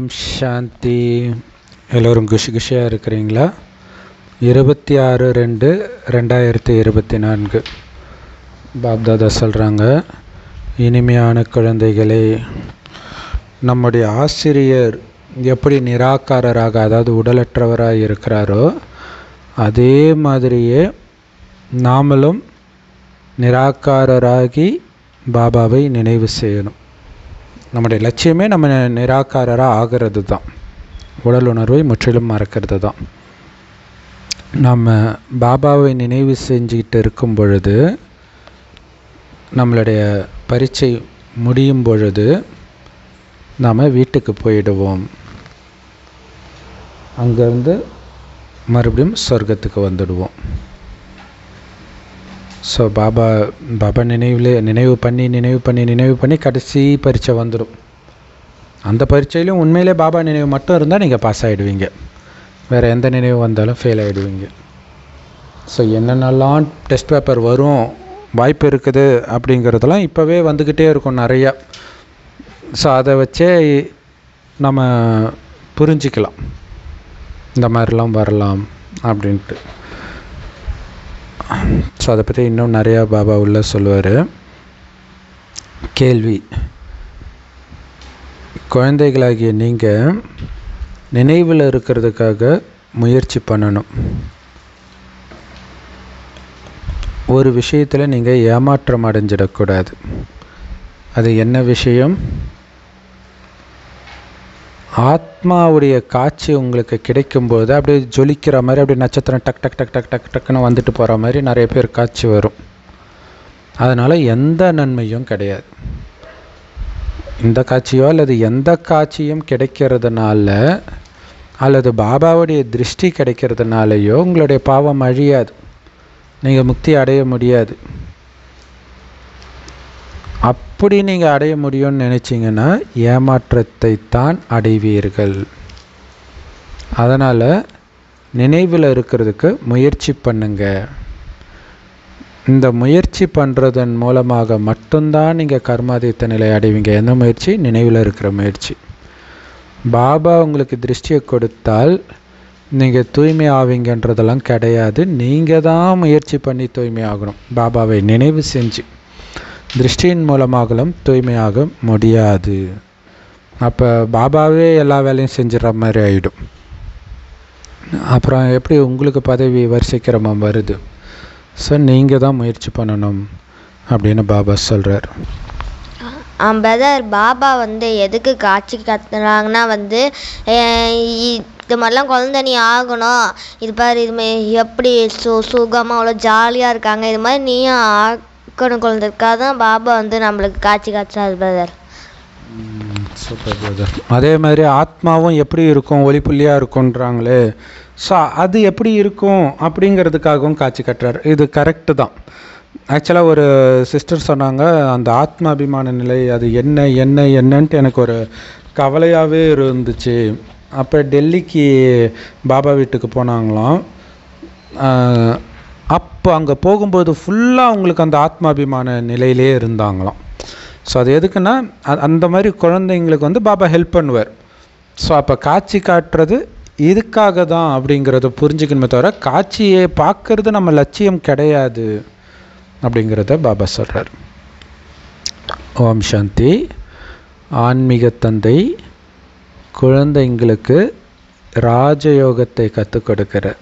ஓம் சாந்தி எல்லோரும் குஷி குஷியாக இருக்கிறீங்களா இருபத்தி ஆறு ரெண்டு ரெண்டாயிரத்தி இருபத்தி நான்கு பாப்தாதா சொல்கிறாங்க இனிமையான குழந்தைகளே நம்முடைய ஆசிரியர் எப்படி நிராகாரராக அதாவது உடலற்றவராக இருக்கிறாரோ அதே மாதிரியே நாமளும் நிராகாரராகி பாபாவை நினைவு செய்யணும் நம்முடைய லட்சியமே நம்ம நிராகாரராக ஆகிறது தான் உடல் உணர்வை முற்றிலும் மறக்கிறது தான் நம்ம பாபாவை நினைவு செஞ்சுக்கிட்டு இருக்கும் பொழுது நம்மளுடைய பரீட்சை முடியும் பொழுது நாம் வீட்டுக்கு போயிடுவோம் அங்கேருந்து மறுபடியும் சொர்க்கத்துக்கு வந்துடுவோம் ஸோ பாபா பாபா நினைவில் நினைவு பண்ணி நினைவு பண்ணி நினைவு பண்ணி கடைசி பரீட்சை வந்துடும் அந்த பரீட்சையிலும் உண்மையிலே பாபா நினைவு மட்டும் இருந்தால் நீங்கள் பாஸ் ஆகிடுவீங்க வேறு எந்த நினைவு வந்தாலும் ஃபெயில் ஆகிடுவீங்க ஸோ என்னென்னலாம் டெஸ்ட் பேப்பர் வரும் வாய்ப்பு இருக்குது அப்படிங்கிறதெல்லாம் இப்போவே வந்துக்கிட்டே இருக்கும் நிறையா ஸோ அதை வச்சே நம்ம புரிஞ்சிக்கலாம் இந்த மாதிரிலாம் வரலாம் அப்படின்ட்டு ஸோ அதை பற்றி இன்னும் நிறையா பாபா உள்ள சொல்லுவார் கேள்வி குழந்தைகளாகிய நீங்கள் நினைவில் இருக்கிறதுக்காக முயற்சி பண்ணணும் ஒரு விஷயத்தில் நீங்கள் ஏமாற்றம் அடைஞ்சிடக்கூடாது அது என்ன விஷயம் ஆத்மாவுடைய காட்சி உங்களுக்கு கிடைக்கும்போது அப்படியே ஜொலிக்கிற மாதிரி அப்படியே நட்சத்திரம் டக் டக் டக் டக் டக் டக்குன்னு வந்துட்டு போகிற மாதிரி நிறைய பேர் காட்சி வரும் அதனால் எந்த நன்மையும் கிடையாது இந்த காட்சியோ அல்லது எந்த காட்சியும் கிடைக்கிறதுனால அல்லது பாபாவுடைய திருஷ்டி கிடைக்கிறதுனாலையோ உங்களுடைய பாவம் அழியாது நீங்கள் முக்தி அடைய முடியாது அப்படி நீங்கள் அடைய முடியும்னு நினச்சிங்கன்னா ஏமாற்றத்தை தான் அடைவீர்கள் அதனால் நினைவில் இருக்கிறதுக்கு முயற்சி பண்ணுங்க இந்த முயற்சி பண்ணுறதன் மூலமாக மட்டும்தான் நீங்கள் கர்மாதித்த நிலை அடைவீங்க எந்த முயற்சி நினைவில் இருக்கிற முயற்சி பாபா உங்களுக்கு திருஷ்டியை கொடுத்தால் நீங்கள் தூய்மை ஆவீங்கன்றதெல்லாம் கிடையாது நீங்கள் தான் முயற்சி பண்ணி தூய்மை ஆகணும் பாபாவை நினைவு செஞ்சு திருஷ்டியின் மூலமாகலும் தூய்மையாக முடியாது அப்போ பாபாவே எல்லா வேலையும் செஞ்சிடற மாதிரி ஆகிடும் அப்புறம் எப்படி உங்களுக்கு பதவி வரிசைக்கிரமம் வருது ஸோ நீங்கள் தான் முயற்சி பண்ணணும் அப்படின்னு பாபா சொல்கிறார் பிரதர் பாபா வந்து எதுக்கு காட்சி கத்துறாங்கன்னா வந்து அஹ் இ- இது மாதிரிலாம் குழந்தை நீ ஆகணும் இது பாரு இது மா- எப்படி சு சுகமாக அவ்வளோ ஜாலியாக இருக்காங்க இது மாதிரி நீயும் ஆக்கணும் குழந்தைக்காக தான் பாபா வந்து நம்மளுக்கு காட்சி காட்டுறாரு பிரதர் சூப்பர் பிரதர் அதே மாதிரி ஆத்மாவும் எப்படி இருக்கும் ஒளிப்புள்ளியாக இருக்குன்றாங்களே ஸோ அது எப்படி இருக்கும் அப்படிங்கிறதுக்காகவும் காட்சி கட்டுறார் இது கரெக்டு தான் ஆக்சுவலாக ஒரு சிஸ்டர் சொன்னாங்க அந்த ஆத்மாபிமான நிலை அது என்ன என்ன என்னன்ட்டு எனக்கு ஒரு கவலையாகவே இருந்துச்சு அப்போ டெல்லிக்கு பாபா வீட்டுக்கு போனாங்களாம் ஆஹ் அப்போ அங்கே போகும்போது ஃபுல்லாக அவங்களுக்கு அந்த ஆத்மாபிமான நிலையிலே இருந்தாங்களாம் ஸோ அது எதுக்குன்னா அ- அந்த மாதிரி குழந்தைங்களுக்கு வந்து பாபா ஹெல்ப் பண்ணுவார் ஸோ அப்போ காட்சி காட்டுறது இதுக்காக தான் அப்படிங்கிறத புரிஞ்சுக்கணுமே தவிர காட்சியை பார்க்கறது நம்ம லட்சியம் கிடையாது அப்படிங்கிறத பாபா சொல்கிறார் ஓம் சாந்தி ஆன்மீக தந்தை குழந்தைங்களுக்கு ராஜயோகத்தை கற்றுக் கொடுக்கிறார்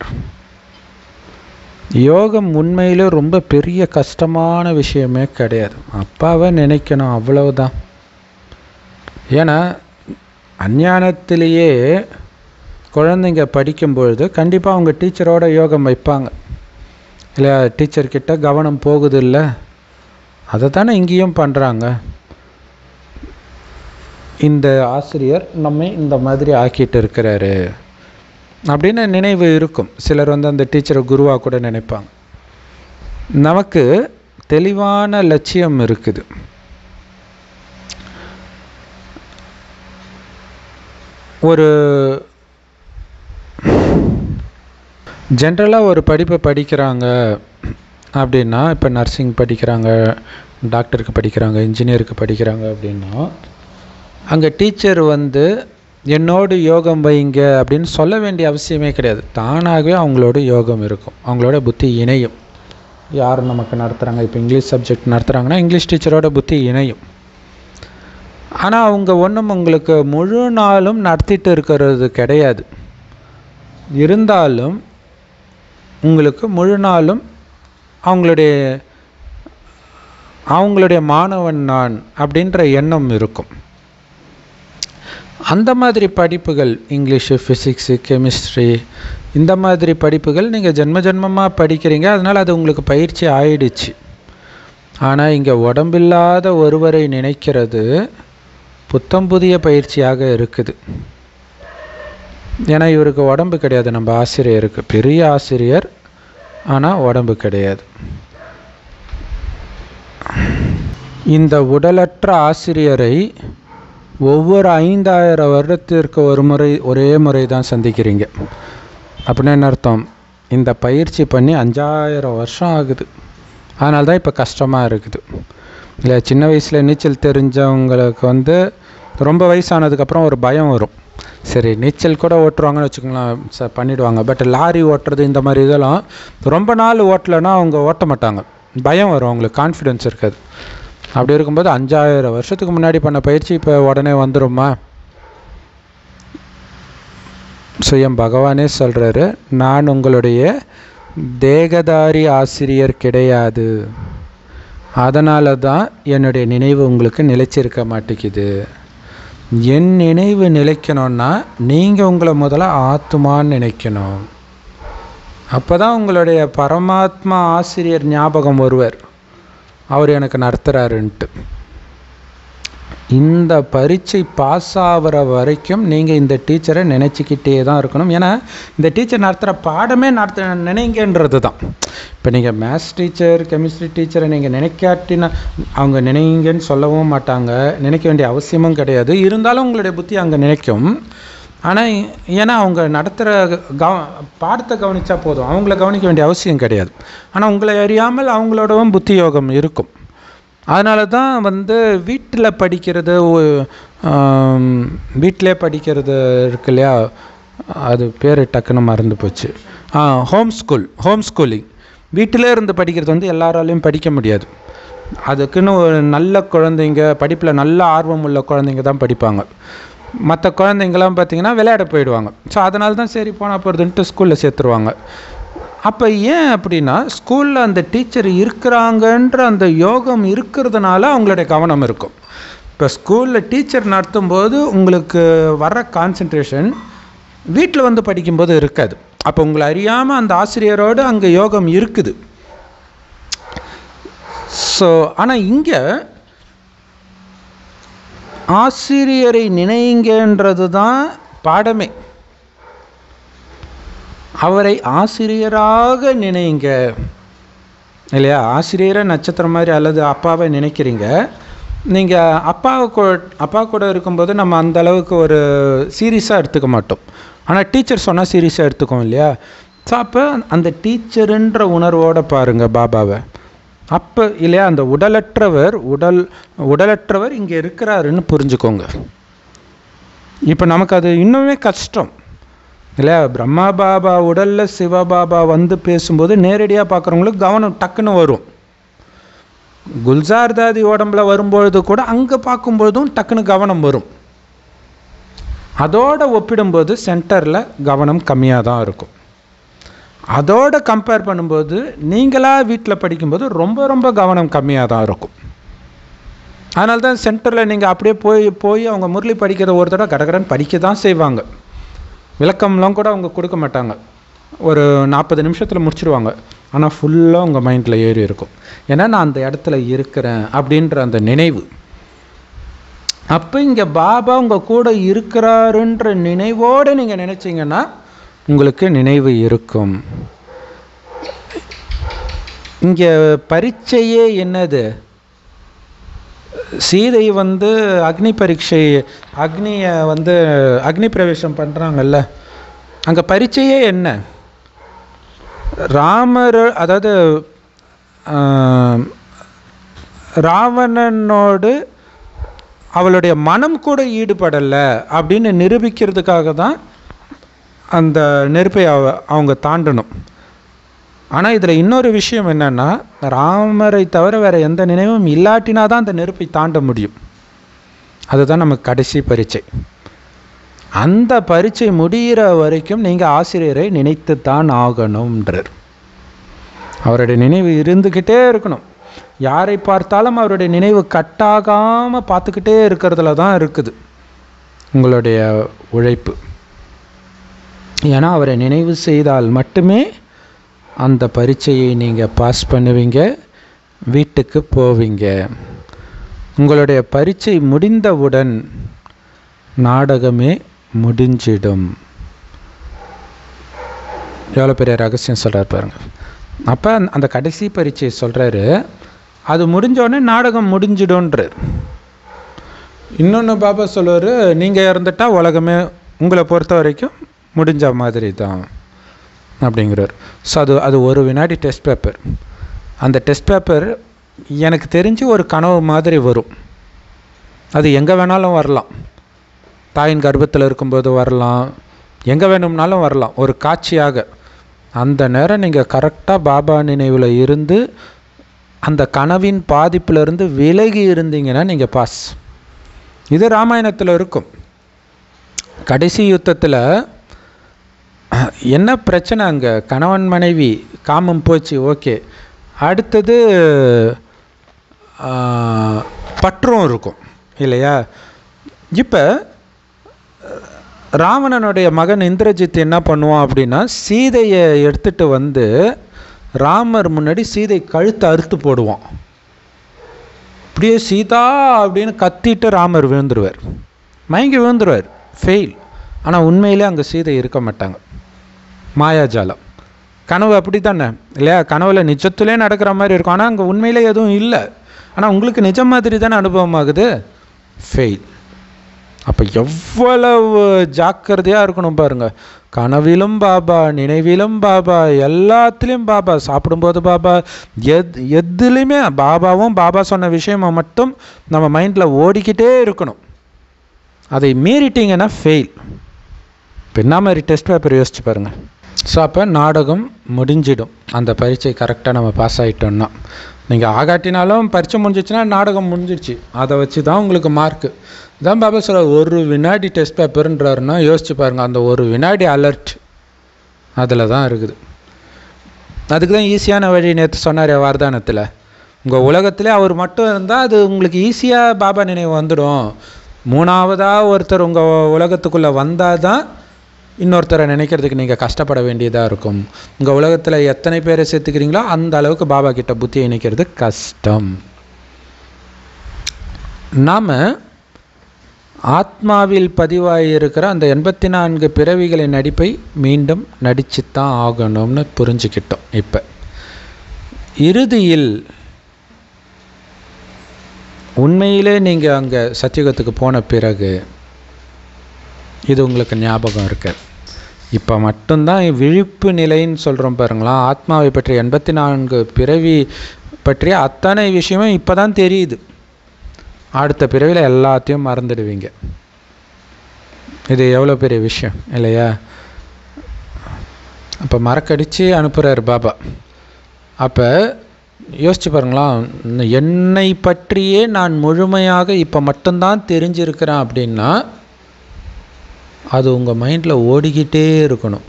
யோகம் உண்மையிலே ரொம்ப பெரிய கஷ்டமான விஷயமே கிடையாது அப்பாவை நினைக்கணும் அவ்வளவுதான் ஏன்னா அஞ்ஞானத்திலேயே குழந்தைங்க படிக்கும்பொழுது கண்டிப்பாக அவங்க டீச்சரோட யோகம் வைப்பாங்க இல்லை டீச்சர்கிட்ட கவனம் போகுது இல்லை அதை தானே இங்கேயும் பண்ணுறாங்க இந்த ஆசிரியர் நம்மை இந்த மாதிரி ஆக்கிட்டு இருக்கிறாரு அப்படின்னு நினைவு இருக்கும் சிலர் வந்து அந்த டீச்சரை குருவாக கூட நினைப்பாங்க நமக்கு தெளிவான லட்சியம் இருக்குது ஒரு ஜென்ரலாக ஒரு படிப்பை படிக்கிறாங்க அப்படின்னா இப்போ நர்சிங் படிக்கிறாங்க டாக்டருக்கு படிக்கிறாங்க இன்ஜினியருக்கு படிக்கிறாங்க அப்படின்னா அங்கே டீச்சர் வந்து என்னோடு யோகம் வைங்க அப்படின்னு சொல்ல வேண்டிய அவசியமே கிடையாது தானாகவே அவங்களோட யோகம் இருக்கும் அவங்களோட புத்தி இணையும் யார் நமக்கு நடத்துகிறாங்க இப்போ இங்கிலீஷ் சப்ஜெக்ட் நடத்துகிறாங்கன்னா இங்கிலீஷ் டீச்சரோட புத்தி இணையும் ஆனால் அவங்க ஒன்றும் உங்களுக்கு முழு நாளும் நடத்திட்டு இருக்கிறது கிடையாது இருந்தாலும் உங்களுக்கு முழு நாளும் அவங்களுடைய அவங்களுடைய மாணவன் நான் அப்படின்ற எண்ணம் இருக்கும் அந்த மாதிரி படிப்புகள் இங்கிலீஷு ஃபிசிக்ஸு கெமிஸ்ட்ரி இந்த மாதிரி படிப்புகள் நீங்கள் ஜென்ம ஜென்மமாக படிக்கிறீங்க அதனால் அது உங்களுக்கு பயிற்சி ஆயிடுச்சு ஆனால் இங்கே உடம்பில்லாத ஒருவரை நினைக்கிறது புத்தம் புதிய பயிற்சியாக இருக்குது ஏன்னா இவருக்கு உடம்பு கிடையாது நம்ம ஆசிரியருக்கு பெரிய ஆசிரியர் ஆனால் உடம்பு கிடையாது இந்த உடலற்ற ஆசிரியரை ஒவ்வொரு ஐந்தாயிரம் வருடத்திற்கு ஒரு முறை ஒரே முறை தான் சந்திக்கிறீங்க அப்படின்னு என்ன அர்த்தம் இந்த பயிற்சி பண்ணி அஞ்சாயிரம் வருஷம் ஆகுது அதனால தான் இப்போ கஷ்டமாக இருக்குது இல்லை சின்ன வயசில் நீச்சல் தெரிஞ்சவங்களுக்கு வந்து ரொம்ப வயசானதுக்கப்புறம் ஒரு பயம் வரும் சரி நீச்சல் கூட ஓட்டுருவாங்கன்னு வச்சுக்கோங்களேன் ச பண்ணிடுவாங்க பட் லாரி ஓட்டுறது இந்த மாதிரி இதெல்லாம் ரொம்ப நாள் ஓட்டலைன்னா அவங்க ஓட்ட மாட்டாங்க பயம் வரும் அவங்களுக்கு கான்ஃபிடென்ஸ் இருக்காது அப்படி இருக்கும்போது அஞ்சாயிரம் வருஷத்துக்கு முன்னாடி பண்ண பயிற்சி இப்போ உடனே வந்துருமா சுயம் பகவானே சொல்கிறாரு நான் உங்களுடைய தேகதாரி ஆசிரியர் கிடையாது அதனால தான் என்னுடைய நினைவு உங்களுக்கு நிலைச்சிருக்க மாட்டேங்குது என் நினைவு நிலைக்கணும்னா நீங்கள் உங்களை முதல்ல ஆத்மான்னு நினைக்கணும் அப்போ தான் உங்களுடைய பரமாத்மா ஆசிரியர் ஞாபகம் வருவர் அவர் எனக்கு நடத்துகிறாருன்ட்டு இந்த பரீட்சை பாஸ் ஆகிற வரைக்கும் நீங்கள் இந்த டீச்சரை நினச்சிக்கிட்டே தான் இருக்கணும் ஏன்னா இந்த டீச்சர் நடத்துகிற பாடமே நடத்த நினைங்கன்றது தான் இப்போ நீங்கள் மேத்ஸ் டீச்சர் கெமிஸ்ட்ரி டீச்சரை நீங்கள் நினைக்காட்டினா அவங்க நினைங்கன்னு சொல்லவும் மாட்டாங்க நினைக்க வேண்டிய அவசியமும் கிடையாது இருந்தாலும் உங்களுடைய புத்தி அங்கே நினைக்கும் ஆனால் ஏன்னா அவங்க நடத்துகிற கவ பாடத்தை கவனித்தா போதும் அவங்கள கவனிக்க வேண்டிய அவசியம் கிடையாது ஆனால் உங்களை அறியாமல் அவங்களோடவும் புத்தி யோகம் இருக்கும் அதனால தான் வந்து வீட்டில் படிக்கிறது வீட்டிலே படிக்கிறது இருக்கு இல்லையா அது பேர் டக்குன்னு மறந்து போச்சு ஹோம் ஸ்கூல் ஹோம் ஸ்கூலிங் வீட்டிலே இருந்து படிக்கிறது வந்து எல்லாராலையும் படிக்க முடியாது அதுக்குன்னு ஒரு நல்ல குழந்தைங்க படிப்பில் நல்ல ஆர்வம் உள்ள குழந்தைங்க தான் படிப்பாங்க மற்ற குழந்தைங்களாம் பார்த்தீங்கன்னா விளையாட போயிடுவாங்க ஸோ அதனால தான் சரி போனால் போகிறதுன்ட்டு ஸ்கூலில் சேர்த்துருவாங்க அப்போ ஏன் அப்படின்னா ஸ்கூலில் அந்த டீச்சர் இருக்கிறாங்கன்ற அந்த யோகம் இருக்கிறதுனால அவங்களுடைய கவனம் இருக்கும் இப்போ ஸ்கூலில் டீச்சர் நடத்தும்போது உங்களுக்கு வர்ற கான்சன்ட்ரேஷன் வீட்டில் வந்து படிக்கும்போது இருக்காது அப்போ உங்களை அறியாமல் அந்த ஆசிரியரோடு அங்கே யோகம் இருக்குது ஸோ ஆனால் இங்கே ஆசிரியரை நினைங்கன்றது தான் பாடமே அவரை ஆசிரியராக நினைங்க இல்லையா ஆசிரியரை நட்சத்திரம் மாதிரி அல்லது அப்பாவை நினைக்கிறீங்க நீங்கள் அப்பாவை கூ அப்பா கூட இருக்கும்போது நம்ம அந்த அளவுக்கு ஒரு சீரியஸாக எடுத்துக்க மாட்டோம் ஆனால் டீச்சர் சொன்னால் சீரியஸாக எடுத்துக்கோம் இல்லையா ஸோ அப்போ அந்த டீச்சருன்ற உணர்வோடு பாருங்கள் பாபாவை அப்போ இல்லையா அந்த உடலற்றவர் உடல் உடலற்றவர் இங்கே இருக்கிறாருன்னு புரிஞ்சுக்கோங்க இப்போ நமக்கு அது இன்னுமே கஷ்டம் இல்லையா பிரம்மா பாபா உடலில் சிவபாபா வந்து பேசும்போது நேரடியாக பார்க்குறவங்களுக்கு கவனம் டக்குன்னு வரும் குல்சார் தாதி உடம்புல வரும்பொழுது கூட அங்கே பார்க்கும்பொழுதும் டக்குன்னு கவனம் வரும் அதோட ஒப்பிடும்போது சென்டரில் கவனம் கம்மியாக தான் இருக்கும் அதோட கம்பேர் பண்ணும்போது நீங்களாக வீட்டில் படிக்கும்போது ரொம்ப ரொம்ப கவனம் கம்மியாக தான் இருக்கும் அதனால தான் சென்டரில் நீங்கள் அப்படியே போய் போய் அவங்க முரளி படிக்கிறத ஒரு தடவை கடகடன் படிக்க தான் செய்வாங்க விளக்கம்லாம் கூட அவங்க கொடுக்க மாட்டாங்க ஒரு நாற்பது நிமிஷத்தில் முடிச்சிருவாங்க ஆனால் ஃபுல்லாக உங்கள் மைண்டில் ஏறி இருக்கும் ஏன்னா நான் அந்த இடத்துல இருக்கிறேன் அப்படின்ற அந்த நினைவு அப்போ இங்கே பாபா உங்கள் கூட இருக்கிறாருன்ற நினைவோடு நீங்கள் நினச்சிங்கன்னா உங்களுக்கு நினைவு இருக்கும் இங்கே பரீட்சையே என்னது சீதை வந்து அக்னி பரீட்சை அக்னியை வந்து அக்னி பிரவேசம் பண்ணுறாங்கல்ல அங்கே பரீட்சையே என்ன ராமர் அதாவது ராவணனோடு அவளுடைய மனம் கூட ஈடுபடலை அப்படின்னு நிரூபிக்கிறதுக்காக தான் அந்த நெருப்பை அவ அவங்க தாண்டணும் ஆனால் இதில் இன்னொரு விஷயம் என்னென்னா ராமரை தவிர வேறு எந்த நினைவும் இல்லாட்டினா தான் அந்த நெருப்பை தாண்ட முடியும் அதுதான் நமக்கு கடைசி பரீட்சை அந்த பரீட்சை முடிகிற வரைக்கும் நீங்கள் ஆசிரியரை நினைத்து தான் ஆகணும்ன்றார் அவருடைய நினைவு இருந்துக்கிட்டே இருக்கணும் யாரை பார்த்தாலும் அவருடைய நினைவு கட்டாகாமல் பார்த்துக்கிட்டே இருக்கிறதுல தான் இருக்குது உங்களுடைய உழைப்பு ஏன்னா அவரை நினைவு செய்தால் மட்டுமே அந்த பரீட்சையை நீங்கள் பாஸ் பண்ணுவீங்க வீட்டுக்கு போவீங்க உங்களுடைய பரீட்சை முடிந்தவுடன் நாடகமே முடிஞ்சிடும் எவ்வளோ பெரிய ரகசியம் சொல்கிறார் பாருங்க அப்போ அந்த கடைசி பரீட்சையை சொல்கிறாரு அது முடிஞ்ச உடனே நாடகம் முடிஞ்சிடும்ன்றார் இன்னொன்று பாபா சொல்லுவார் நீங்கள் இறந்துட்டா உலகமே உங்களை பொறுத்த வரைக்கும் முடிஞ்ச மாதிரி தான் அப்படிங்கிறார் ஸோ அது அது ஒரு வினாடி டெஸ்ட் பேப்பர் அந்த டெஸ்ட் பேப்பர் எனக்கு தெரிஞ்சு ஒரு கனவு மாதிரி வரும் அது எங்கே வேணாலும் வரலாம் தாயின் கர்ப்பத்தில் இருக்கும்போது வரலாம் எங்கே வேணும்னாலும் வரலாம் ஒரு காட்சியாக அந்த நேரம் நீங்கள் கரெக்டாக பாபா நினைவில் இருந்து அந்த கனவின் பாதிப்பிலிருந்து விலகி இருந்தீங்கன்னா நீங்கள் பாஸ் இது ராமாயணத்தில் இருக்கும் கடைசி யுத்தத்தில் என்ன பிரச்சனை அங்கே கணவன் மனைவி காமம் போச்சு ஓகே அடுத்தது ஆ, பற்றும் இருக்கும் இல்லையா இப்போ ராவணனுடைய மகன் இந்திரஜித் என்ன பண்ணுவான் அப்படின்னா சீதையை எடுத்துட்டு வந்து ராமர் முன்னாடி சீதை கழுத்தை அறுத்து போடுவான் அப்படியே சீதா அப்படின்னு கத்திட்டு ராமர் விழுந்துருவார் மயங்கி விழுந்துருவார் ஃபெயில் ஆனால் உண்மையிலே அங்கே சீதை இருக்க மாட்டாங்க மாயாஜாலம் கனவு அப்படி தானே இல்லையா கனவுல நிஜத்திலே நடக்கிற மாதிரி இருக்கும் ஆனால் அங்கே உண்மையிலே எதுவும் இல்லை ஆனால் உங்களுக்கு நிஜம் மாதிரி தானே அனுபவம் ஆகுது ஃபெயில் அப்போ எவ்வளவு ஜாக்கிரதையாக இருக்கணும் பாருங்க கனவிலும் பாபா நினைவிலும் பாபா எல்லாத்துலேயும் பாபா சாப்பிடும்போது பாபா எத் எதுலேயுமே பாபாவும் பாபா சொன்ன விஷயமா மட்டும் நம்ம மைண்டில் ஓடிக்கிட்டே இருக்கணும் அதை மீறிட்டீங்கன்னா ஃபெயில் இப்போ என்ன மாதிரி டெஸ்ட் பேப்பர் யோசிச்சு பாருங்கள் ஸோ அப்போ நாடகம் முடிஞ்சிடும் அந்த பரீட்சை கரெக்டாக நம்ம பாஸ் ஆகிட்டோம்னா நீங்கள் ஆகாட்டினாலும் பரீட்சை முடிஞ்சிச்சுன்னா நாடகம் முடிஞ்சிடுச்சு அதை வச்சு தான் உங்களுக்கு மார்க்கு தான் பாபா சொல்ற ஒரு வினாடி டெஸ்ட் பேப்பர்ன்றாருன்னா யோசிச்சு பாருங்கள் அந்த ஒரு வினாடி அலர்ட் அதில் தான் இருக்குது அதுக்கு தான் ஈஸியான வழி நேற்று சொன்னார் வார்தானத்தில் உங்கள் உலகத்திலே அவர் மட்டும் இருந்தால் அது உங்களுக்கு ஈஸியாக பாபா நினைவு வந்துடும் மூணாவதாக ஒருத்தர் உங்கள் உலகத்துக்குள்ளே வந்தால் தான் இன்னொருத்தரை நினைக்கிறதுக்கு நீங்கள் கஷ்டப்பட வேண்டியதாக இருக்கும் உங்கள் உலகத்தில் எத்தனை பேரை சேர்த்துக்கிறீங்களோ அந்த அளவுக்கு பாபா கிட்ட புத்தியை இணைக்கிறது கஷ்டம் நாம் ஆத்மாவில் பதிவாகியிருக்கிற அந்த எண்பத்தி நான்கு பிறவிகளின் நடிப்பை மீண்டும் நடிச்சுத்தான் ஆகணும்னு புரிஞ்சுக்கிட்டோம் இப்போ இறுதியில் உண்மையிலே நீங்கள் அங்கே சத்தியுகத்துக்கு போன பிறகு இது உங்களுக்கு ஞாபகம் இருக்கு இப்போ மட்டும்தான் விழிப்பு நிலைன்னு சொல்கிறோம் பாருங்களா ஆத்மாவை பற்றி எண்பத்தி நான்கு பிறவி பற்றிய அத்தனை விஷயமும் இப்போ தான் தெரியுது அடுத்த பிறவியில் எல்லாத்தையும் மறந்துடுவீங்க இது எவ்வளோ பெரிய விஷயம் இல்லையா அப்போ மறக்கடிச்சு அனுப்புகிறார் பாபா அப்போ யோசிச்சு பாருங்களா என்னை பற்றியே நான் முழுமையாக இப்போ மட்டும்தான் தெரிஞ்சிருக்கிறேன் அப்படின்னா அது உங்கள் மைண்டில் ஓடிக்கிட்டே இருக்கணும்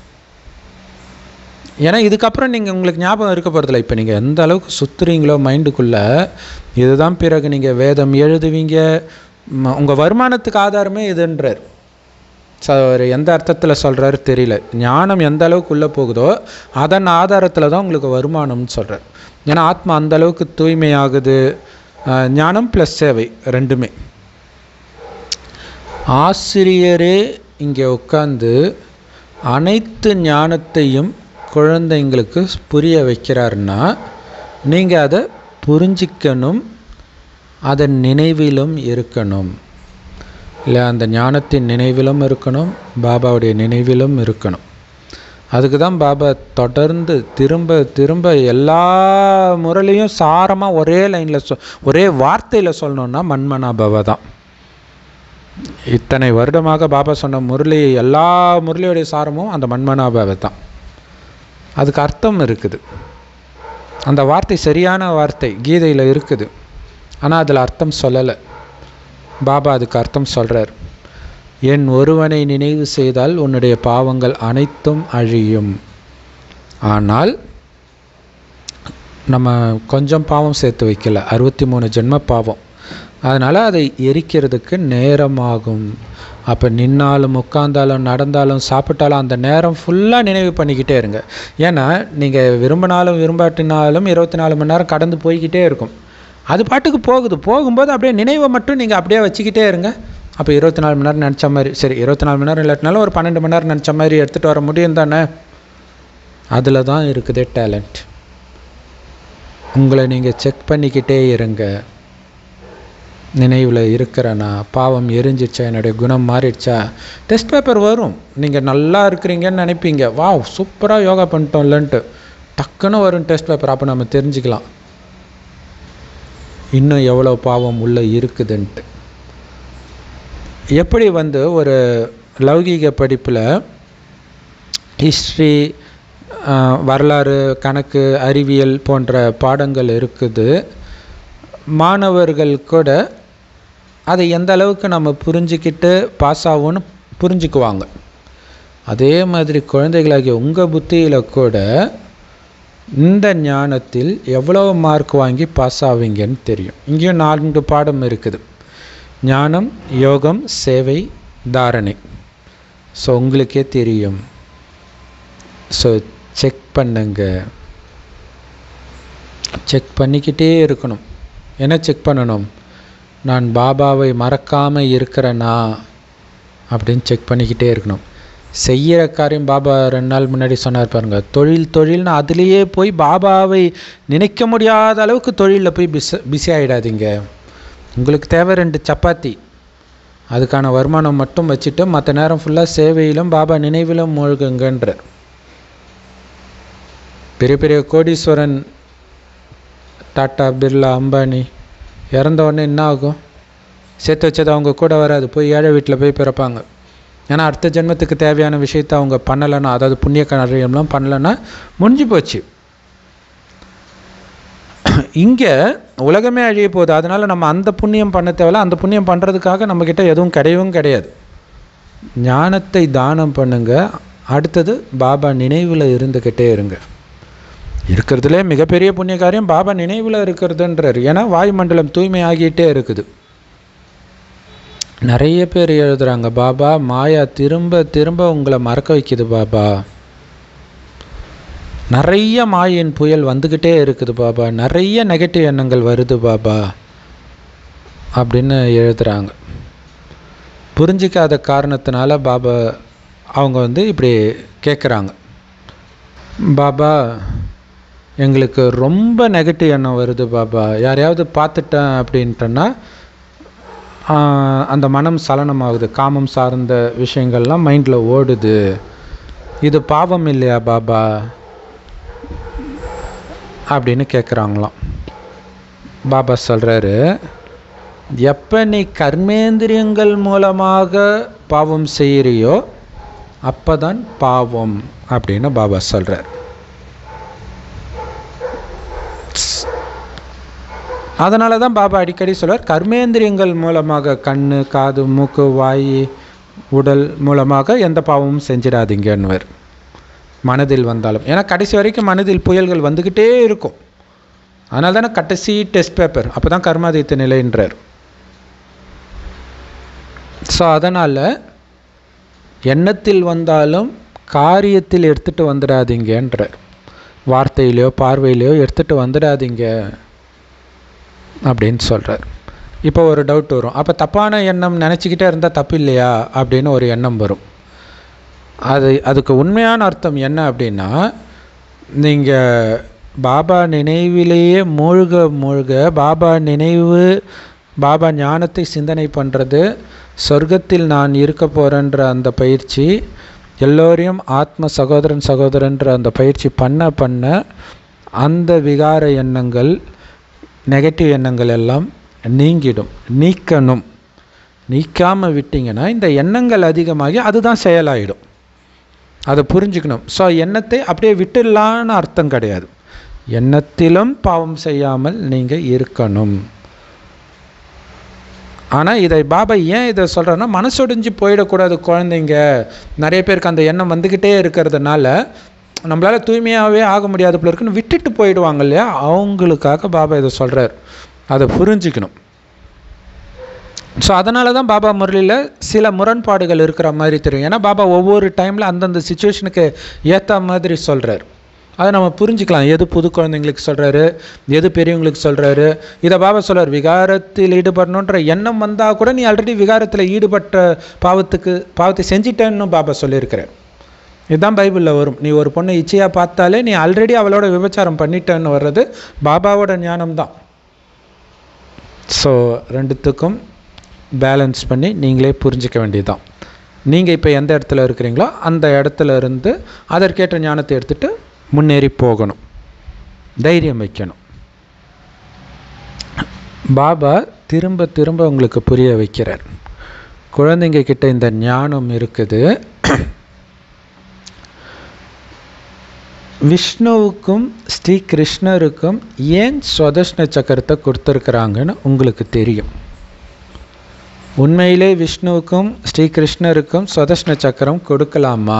ஏன்னா இதுக்கப்புறம் நீங்கள் உங்களுக்கு ஞாபகம் இருக்க போகிறதில்ல இப்போ நீங்கள் எந்த அளவுக்கு சுற்றுறீங்களோ மைண்டுக்குள்ளே இதுதான் பிறகு நீங்கள் வேதம் எழுதுவீங்க உங்கள் வருமானத்துக்கு ஆதாரமே இதுன்றார் ஸோ அவர் எந்த அர்த்தத்தில் சொல்கிறாரு தெரியல ஞானம் எந்த அளவுக்கு உள்ளே போகுதோ அதன் ஆதாரத்தில் தான் உங்களுக்கு வருமானம்னு சொல்கிறார் ஏன்னா ஆத்மா அந்த அளவுக்கு தூய்மையாகுது அஹ், ஞானம் ப்ளஸ் சேவை ரெண்டுமே ஆசிரியரே இங்கே உட்காந்து அனைத்து ஞானத்தையும் குழந்தைங்களுக்கு புரிய வைக்கிறாருன்னா நீங்கள் அதை புரிஞ்சிக்கணும் அதன் நினைவிலும் இருக்கணும் இல்லை அந்த ஞானத்தின் நினைவிலும் இருக்கணும் பாபாவுடைய நினைவிலும் இருக்கணும் அதுக்கு தான் பாபா தொடர்ந்து திரும்ப திரும்ப எல்லா முறையிலையும் சாரமாக ஒரே லைனில் சொ ஒரே வார்த்தையில் சொல்லணுன்னா மண்மனா பாபா தான் இத்தனை வருடமாக பாபா சொன்ன முரளி எல்லா முரளியோடைய சாரமும் அந்த மண்மனாபாவை தான் அதுக்கு அர்த்தம் இருக்குது அந்த வார்த்தை சரியான வார்த்தை கீதையில் இருக்குது ஆனால் அதில் அர்த்தம் சொல்லலை பாபா அதுக்கு அர்த்தம் சொல்கிறார் என் ஒருவனை நினைவு செய்தால் உன்னுடைய பாவங்கள் அனைத்தும் அழியும் ஆனால் நம்ம கொஞ்சம் பாவம் சேர்த்து வைக்கல அறுபத்தி மூணு ஜென்ம பாவம் அதனால் அதை எரிக்கிறதுக்கு நேரமாகும் அப்போ நின்னாலும் உட்காந்தாலும் நடந்தாலும் சாப்பிட்டாலும் அந்த நேரம் ஃபுல்லாக நினைவு பண்ணிக்கிட்டே இருங்க ஏன்னா நீங்கள் விரும்பினாலும் விரும்பாட்டினாலும் இருபத்தி நாலு மணி நேரம் கடந்து போய்கிட்டே இருக்கும் அது பாட்டுக்கு போகுது போகும்போது அப்படியே நினைவை மட்டும் நீங்கள் அப்படியே வச்சுக்கிட்டே இருங்க அப்போ இருபத்தி நாலு மணி நேரம் நினச்ச மாதிரி சரி இருபத்தி நாலு மணி நேரம் இல்லாட்டினாலும் ஒரு பன்னெண்டு மணி நேரம் நினச்ச மாதிரி எடுத்துகிட்டு வர முடியும் தானே அதில் தான் இருக்குதே டேலண்ட் உங்களை நீங்கள் செக் பண்ணிக்கிட்டே இருங்க நினைவில் இருக்கிறேனா பாவம் எரிஞ்சிச்சா என்னுடைய குணம் மாறிடுச்சா டெஸ்ட் பேப்பர் வரும் நீங்கள் நல்லா இருக்கிறீங்கன்னு நினைப்பீங்க வாவ் சூப்பராக யோகா பண்ணிட்டோம்லன்ட்டு டக்குன்னு வரும் டெஸ்ட் பேப்பர் அப்போ நம்ம தெரிஞ்சுக்கலாம் இன்னும் எவ்வளோ பாவம் உள்ளே இருக்குதுன்ட்டு எப்படி வந்து ஒரு லௌகீக படிப்பில் ஹிஸ்ட்ரி வரலாறு கணக்கு அறிவியல் போன்ற பாடங்கள் இருக்குது மாணவர்கள் கூட அதை எந்த அளவுக்கு நம்ம புரிஞ்சுக்கிட்டு பாஸ் ஆகும்னு புரிஞ்சுக்குவாங்க அதே மாதிரி குழந்தைகளாகிய உங்கள் புத்தியில் கூட இந்த ஞானத்தில் எவ்வளோ மார்க் வாங்கி பாஸ் ஆவீங்கன்னு தெரியும் இங்கேயும் நான்கு பாடம் இருக்குது ஞானம் யோகம் சேவை தாரணை ஸோ உங்களுக்கே தெரியும் ஸோ செக் பண்ணுங்க செக் பண்ணிக்கிட்டே இருக்கணும் என்ன செக் பண்ணணும் நான் பாபாவை மறக்காமல் இருக்கிறேனா அப்படின்னு செக் பண்ணிக்கிட்டே இருக்கணும் செய்கிற காரியம் பாபா ரெண்டு நாள் முன்னாடி சொன்னார் பாருங்க தொழில் தொழில்னு அதுலேயே போய் பாபாவை நினைக்க முடியாத அளவுக்கு தொழிலில் போய் பிஸ் பிஸி ஆகிடாதீங்க உங்களுக்கு தேவை ரெண்டு சப்பாத்தி அதுக்கான வருமானம் மட்டும் வச்சுட்டு மற்ற நேரம் ஃபுல்லாக சேவையிலும் பாபா நினைவிலும் மூழ்குங்கன்றார் பெரிய பெரிய கோடீஸ்வரன் டாட்டா பிர்லா அம்பானி இறந்த உடனே என்ன ஆகும் சேர்த்து வச்சது அவங்க கூட வராது போய் ஏழை வீட்டில் போய் பிறப்பாங்க ஏன்னா அடுத்த ஜென்மத்துக்கு தேவையான விஷயத்தை அவங்க பண்ணலைன்னா அதாவது புண்ணிய காரியம்லாம் பண்ணலைன்னா முடிஞ்சு போச்சு இங்கே உலகமே அழிய போகுது அதனால் நம்ம அந்த புண்ணியம் பண்ண தேவையில்ல அந்த புண்ணியம் பண்ணுறதுக்காக நம்மக்கிட்ட எதுவும் கிடையவும் கிடையாது ஞானத்தை தானம் பண்ணுங்க அடுத்தது பாபா நினைவில் இருந்துக்கிட்டே இருங்க இருக்கிறதுலே மிகப்பெரிய புண்ணிய காரியம் பாபா நினைவில் இருக்கிறதுன்றார் ஏன்னா வாயுமண்டலம் தூய்மை ஆகிட்டே இருக்குது நிறைய பேர் எழுதுகிறாங்க பாபா மாயா திரும்ப திரும்ப உங்களை மறக்க வைக்குது பாபா நிறைய மாயின் புயல் வந்துக்கிட்டே இருக்குது பாபா நிறைய நெகட்டிவ் எண்ணங்கள் வருது பாபா அப்படின்னு எழுதுகிறாங்க புரிஞ்சிக்காத காரணத்தினால பாபா அவங்க வந்து இப்படி கேட்குறாங்க பாபா எங்களுக்கு ரொம்ப நெகட்டிவ் எண்ணம் வருது பாபா யாரையாவது பார்த்துட்டேன் அப்படின்ட்டேன்னா அந்த மனம் சலனமாகுது காமம் சார்ந்த விஷயங்கள்லாம் மைண்டில் ஓடுது இது பாவம் இல்லையா பாபா அப்படின்னு கேட்குறாங்களாம் பாபா சொல்கிறாரு எப்போ நீ கர்மேந்திரியங்கள் மூலமாக பாவம் செய்கிறியோ அப்போ தான் பாவம் அப்படின்னு பாபா சொல்கிறார் அதனால தான் பாபா அடிக்கடி சொல்வார் கர்மேந்திரியங்கள் மூலமாக கண் காது மூக்கு வாய் உடல் மூலமாக எந்த பாவமும் செஞ்சிடாதீங்கன்னுவர் மனதில் வந்தாலும் ஏன்னா கடைசி வரைக்கும் மனதில் புயல்கள் வந்துக்கிட்டே இருக்கும் அதனால தானே கடைசி டெஸ்ட் பேப்பர் அப்போ தான் கர்மாதித்த நிலைன்றார் ஸோ அதனால் எண்ணத்தில் வந்தாலும் காரியத்தில் எடுத்துகிட்டு வந்துடாதீங்கன்றார் வார்த்தையிலையோ பார்வையிலையோ எடுத்துகிட்டு வந்துடாதீங்க அப்படின்னு சொல்கிறார் இப்போ ஒரு டவுட் வரும் அப்போ தப்பான எண்ணம் நினச்சிக்கிட்டே இருந்தால் தப்பு இல்லையா அப்படின்னு ஒரு எண்ணம் வரும் அது அதுக்கு உண்மையான அர்த்தம் என்ன அப்படின்னா நீங்கள் பாபா நினைவிலேயே மூழ்க மூழ்க பாபா நினைவு பாபா ஞானத்தை சிந்தனை பண்ணுறது சொர்க்கத்தில் நான் இருக்க போகிறேன்ற அந்த பயிற்சி எல்லோரையும் ஆத்ம சகோதரன் சகோதரன்ற அந்த பயிற்சி பண்ண பண்ண அந்த விகார எண்ணங்கள் நெகட்டிவ் எண்ணங்கள் எல்லாம் நீங்கிடும் நீக்கணும் நீக்காமல் விட்டீங்கன்னா இந்த எண்ணங்கள் அதிகமாகி அதுதான் செயலாயிடும் அதை புரிஞ்சுக்கணும் ஸோ எண்ணத்தை அப்படியே விட்டுடலான்னு அர்த்தம் கிடையாது எண்ணத்திலும் பாவம் செய்யாமல் நீங்கள் இருக்கணும் ஆனால் இதை பாபா ஏன் இதை சொல்கிறேன்னா மனசொடிஞ்சு போயிடக்கூடாது குழந்தைங்க நிறைய பேருக்கு அந்த எண்ணம் வந்துக்கிட்டே இருக்கிறதுனால நம்மளால் தூய்மையாகவே ஆக முடியாது போல இருக்குன்னு விட்டுட்டு போயிடுவாங்க இல்லையா அவங்களுக்காக பாபா இதை சொல்கிறார் அதை புரிஞ்சுக்கணும் ஸோ அதனால தான் பாபா முரளியில் சில முரண்பாடுகள் இருக்கிற மாதிரி தெரியும் ஏன்னா பாபா ஒவ்வொரு டைமில் அந்தந்த சுச்சுவேஷனுக்கு ஏற்ற மாதிரி சொல்கிறார் அதை நம்ம புரிஞ்சுக்கலாம் எது புது குழந்தைங்களுக்கு சொல்கிறாரு எது பெரியவங்களுக்கு சொல்கிறாரு இதை பாபா சொல்றார் விகாரத்தில் ஈடுபடணுன்ற எண்ணம் வந்தால் கூட நீ ஆல்ரெடி விகாரத்தில் ஈடுபட்ட பாவத்துக்கு பாவத்தை செஞ்சிட்டேன்னு பாபா சொல்லியிருக்கிறார் இதுதான் பைபிளில் வரும் நீ ஒரு பொண்ணை இச்சையாக பார்த்தாலே நீ ஆல்ரெடி அவளோட விபச்சாரம் பண்ணிட்டேன்னு வர்றது பாபாவோட ஞானம் தான் ஸோ ரெண்டுத்துக்கும் பேலன்ஸ் பண்ணி நீங்களே புரிஞ்சிக்க வேண்டியதுதான் நீங்கள் இப்போ எந்த இடத்துல இருக்கிறீங்களோ அந்த இடத்துல இருந்து அதற்கேற்ற ஞானத்தை எடுத்துகிட்டு முன்னேறி போகணும் தைரியம் வைக்கணும் பாபா திரும்ப திரும்ப உங்களுக்கு புரிய வைக்கிறார் குழந்தைங்க கிட்ட இந்த ஞானம் இருக்குது விஷ்ணுவுக்கும் ஸ்ரீ கிருஷ்ணருக்கும் ஏன் ஸ்வதஷ்ண சக்கரத்தை கொடுத்துருக்குறாங்கன்னு உங்களுக்கு தெரியும் உண்மையிலே விஷ்ணுவுக்கும் ஸ்ரீ கிருஷ்ணருக்கும் ஸ்வதஷ்ண சக்கரம் கொடுக்கலாமா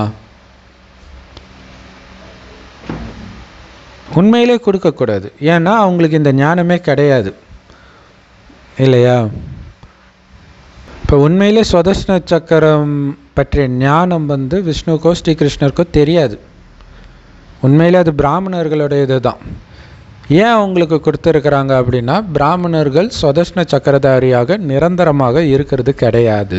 உண்மையிலே கொடுக்கக்கூடாது ஏன்னா அவங்களுக்கு இந்த ஞானமே கிடையாது இல்லையா இப்போ உண்மையிலே ஸ்வதஷ்ண சக்கரம் பற்றிய ஞானம் வந்து விஷ்ணுக்கோ ஸ்ரீ கிருஷ்ணருக்கோ தெரியாது உண்மையிலே அது பிராமணர்களுடைய இதுதான் ஏன் அவங்களுக்கு கொடுத்துருக்குறாங்க அப்படின்னா பிராமணர்கள் ஸ்வதஷ்ண சக்கரதாரியாக நிரந்தரமாக இருக்கிறது கிடையாது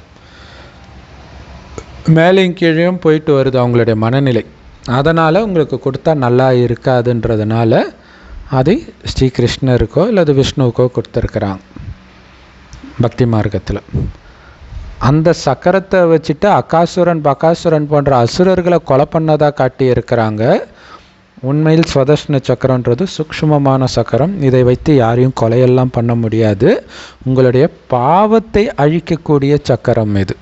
மேலேயும் கீழேயும் போயிட்டு வருது அவங்களுடைய மனநிலை அதனால் உங்களுக்கு கொடுத்தா நல்லா இருக்காதுன்றதுனால அதை ஸ்ரீ கிருஷ்ணருக்கோ அல்லது விஷ்ணுவுக்கோ கொடுத்துருக்குறாங்க பக்தி மார்க்கத்தில் அந்த சக்கரத்தை வச்சுட்டு அகாசுரன் பகாசுரன் போன்ற அசுரர்களை கொலை பண்ணதாக காட்டி இருக்கிறாங்க உண்மையில் ஸ்வதஷ்ண சக்கரன்றது சூக்ஷ்மமான சக்கரம் இதை வைத்து யாரையும் கொலையெல்லாம் பண்ண முடியாது உங்களுடைய பாவத்தை அழிக்கக்கூடிய சக்கரம் இது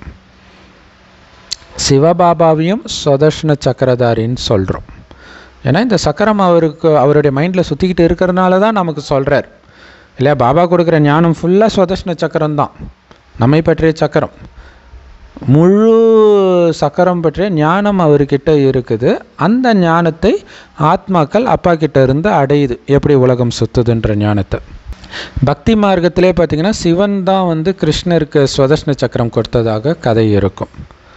சிவபாபாவையும் ஸ்வதஷ்ண சக்கரதாரின்னு சொல்கிறோம் ஏன்னா இந்த சக்கரம் அவருக்கு அவருடைய மைண்டில் சுற்றிக்கிட்டு இருக்கிறதுனால தான் நமக்கு சொல்கிறார் இல்லையா பாபா கொடுக்குற ஞானம் ஃபுல்லாக ஸ்வதஷ்ண சக்கரம் தான் நம்மை பற்றிய சக்கரம் முழு சக்கரம் பற்றிய ஞானம் அவர்கிட்ட இருக்குது அந்த ஞானத்தை ஆத்மாக்கள் அப்பா கிட்ட இருந்து அடையுது எப்படி உலகம் சுத்துதுன்ற ஞானத்தை பக்தி மார்க்கத்திலே பார்த்தீங்கன்னா சிவன் தான் வந்து கிருஷ்ணருக்கு ஸ்வதஷ்ண சக்கரம் கொடுத்ததாக கதை இருக்கும்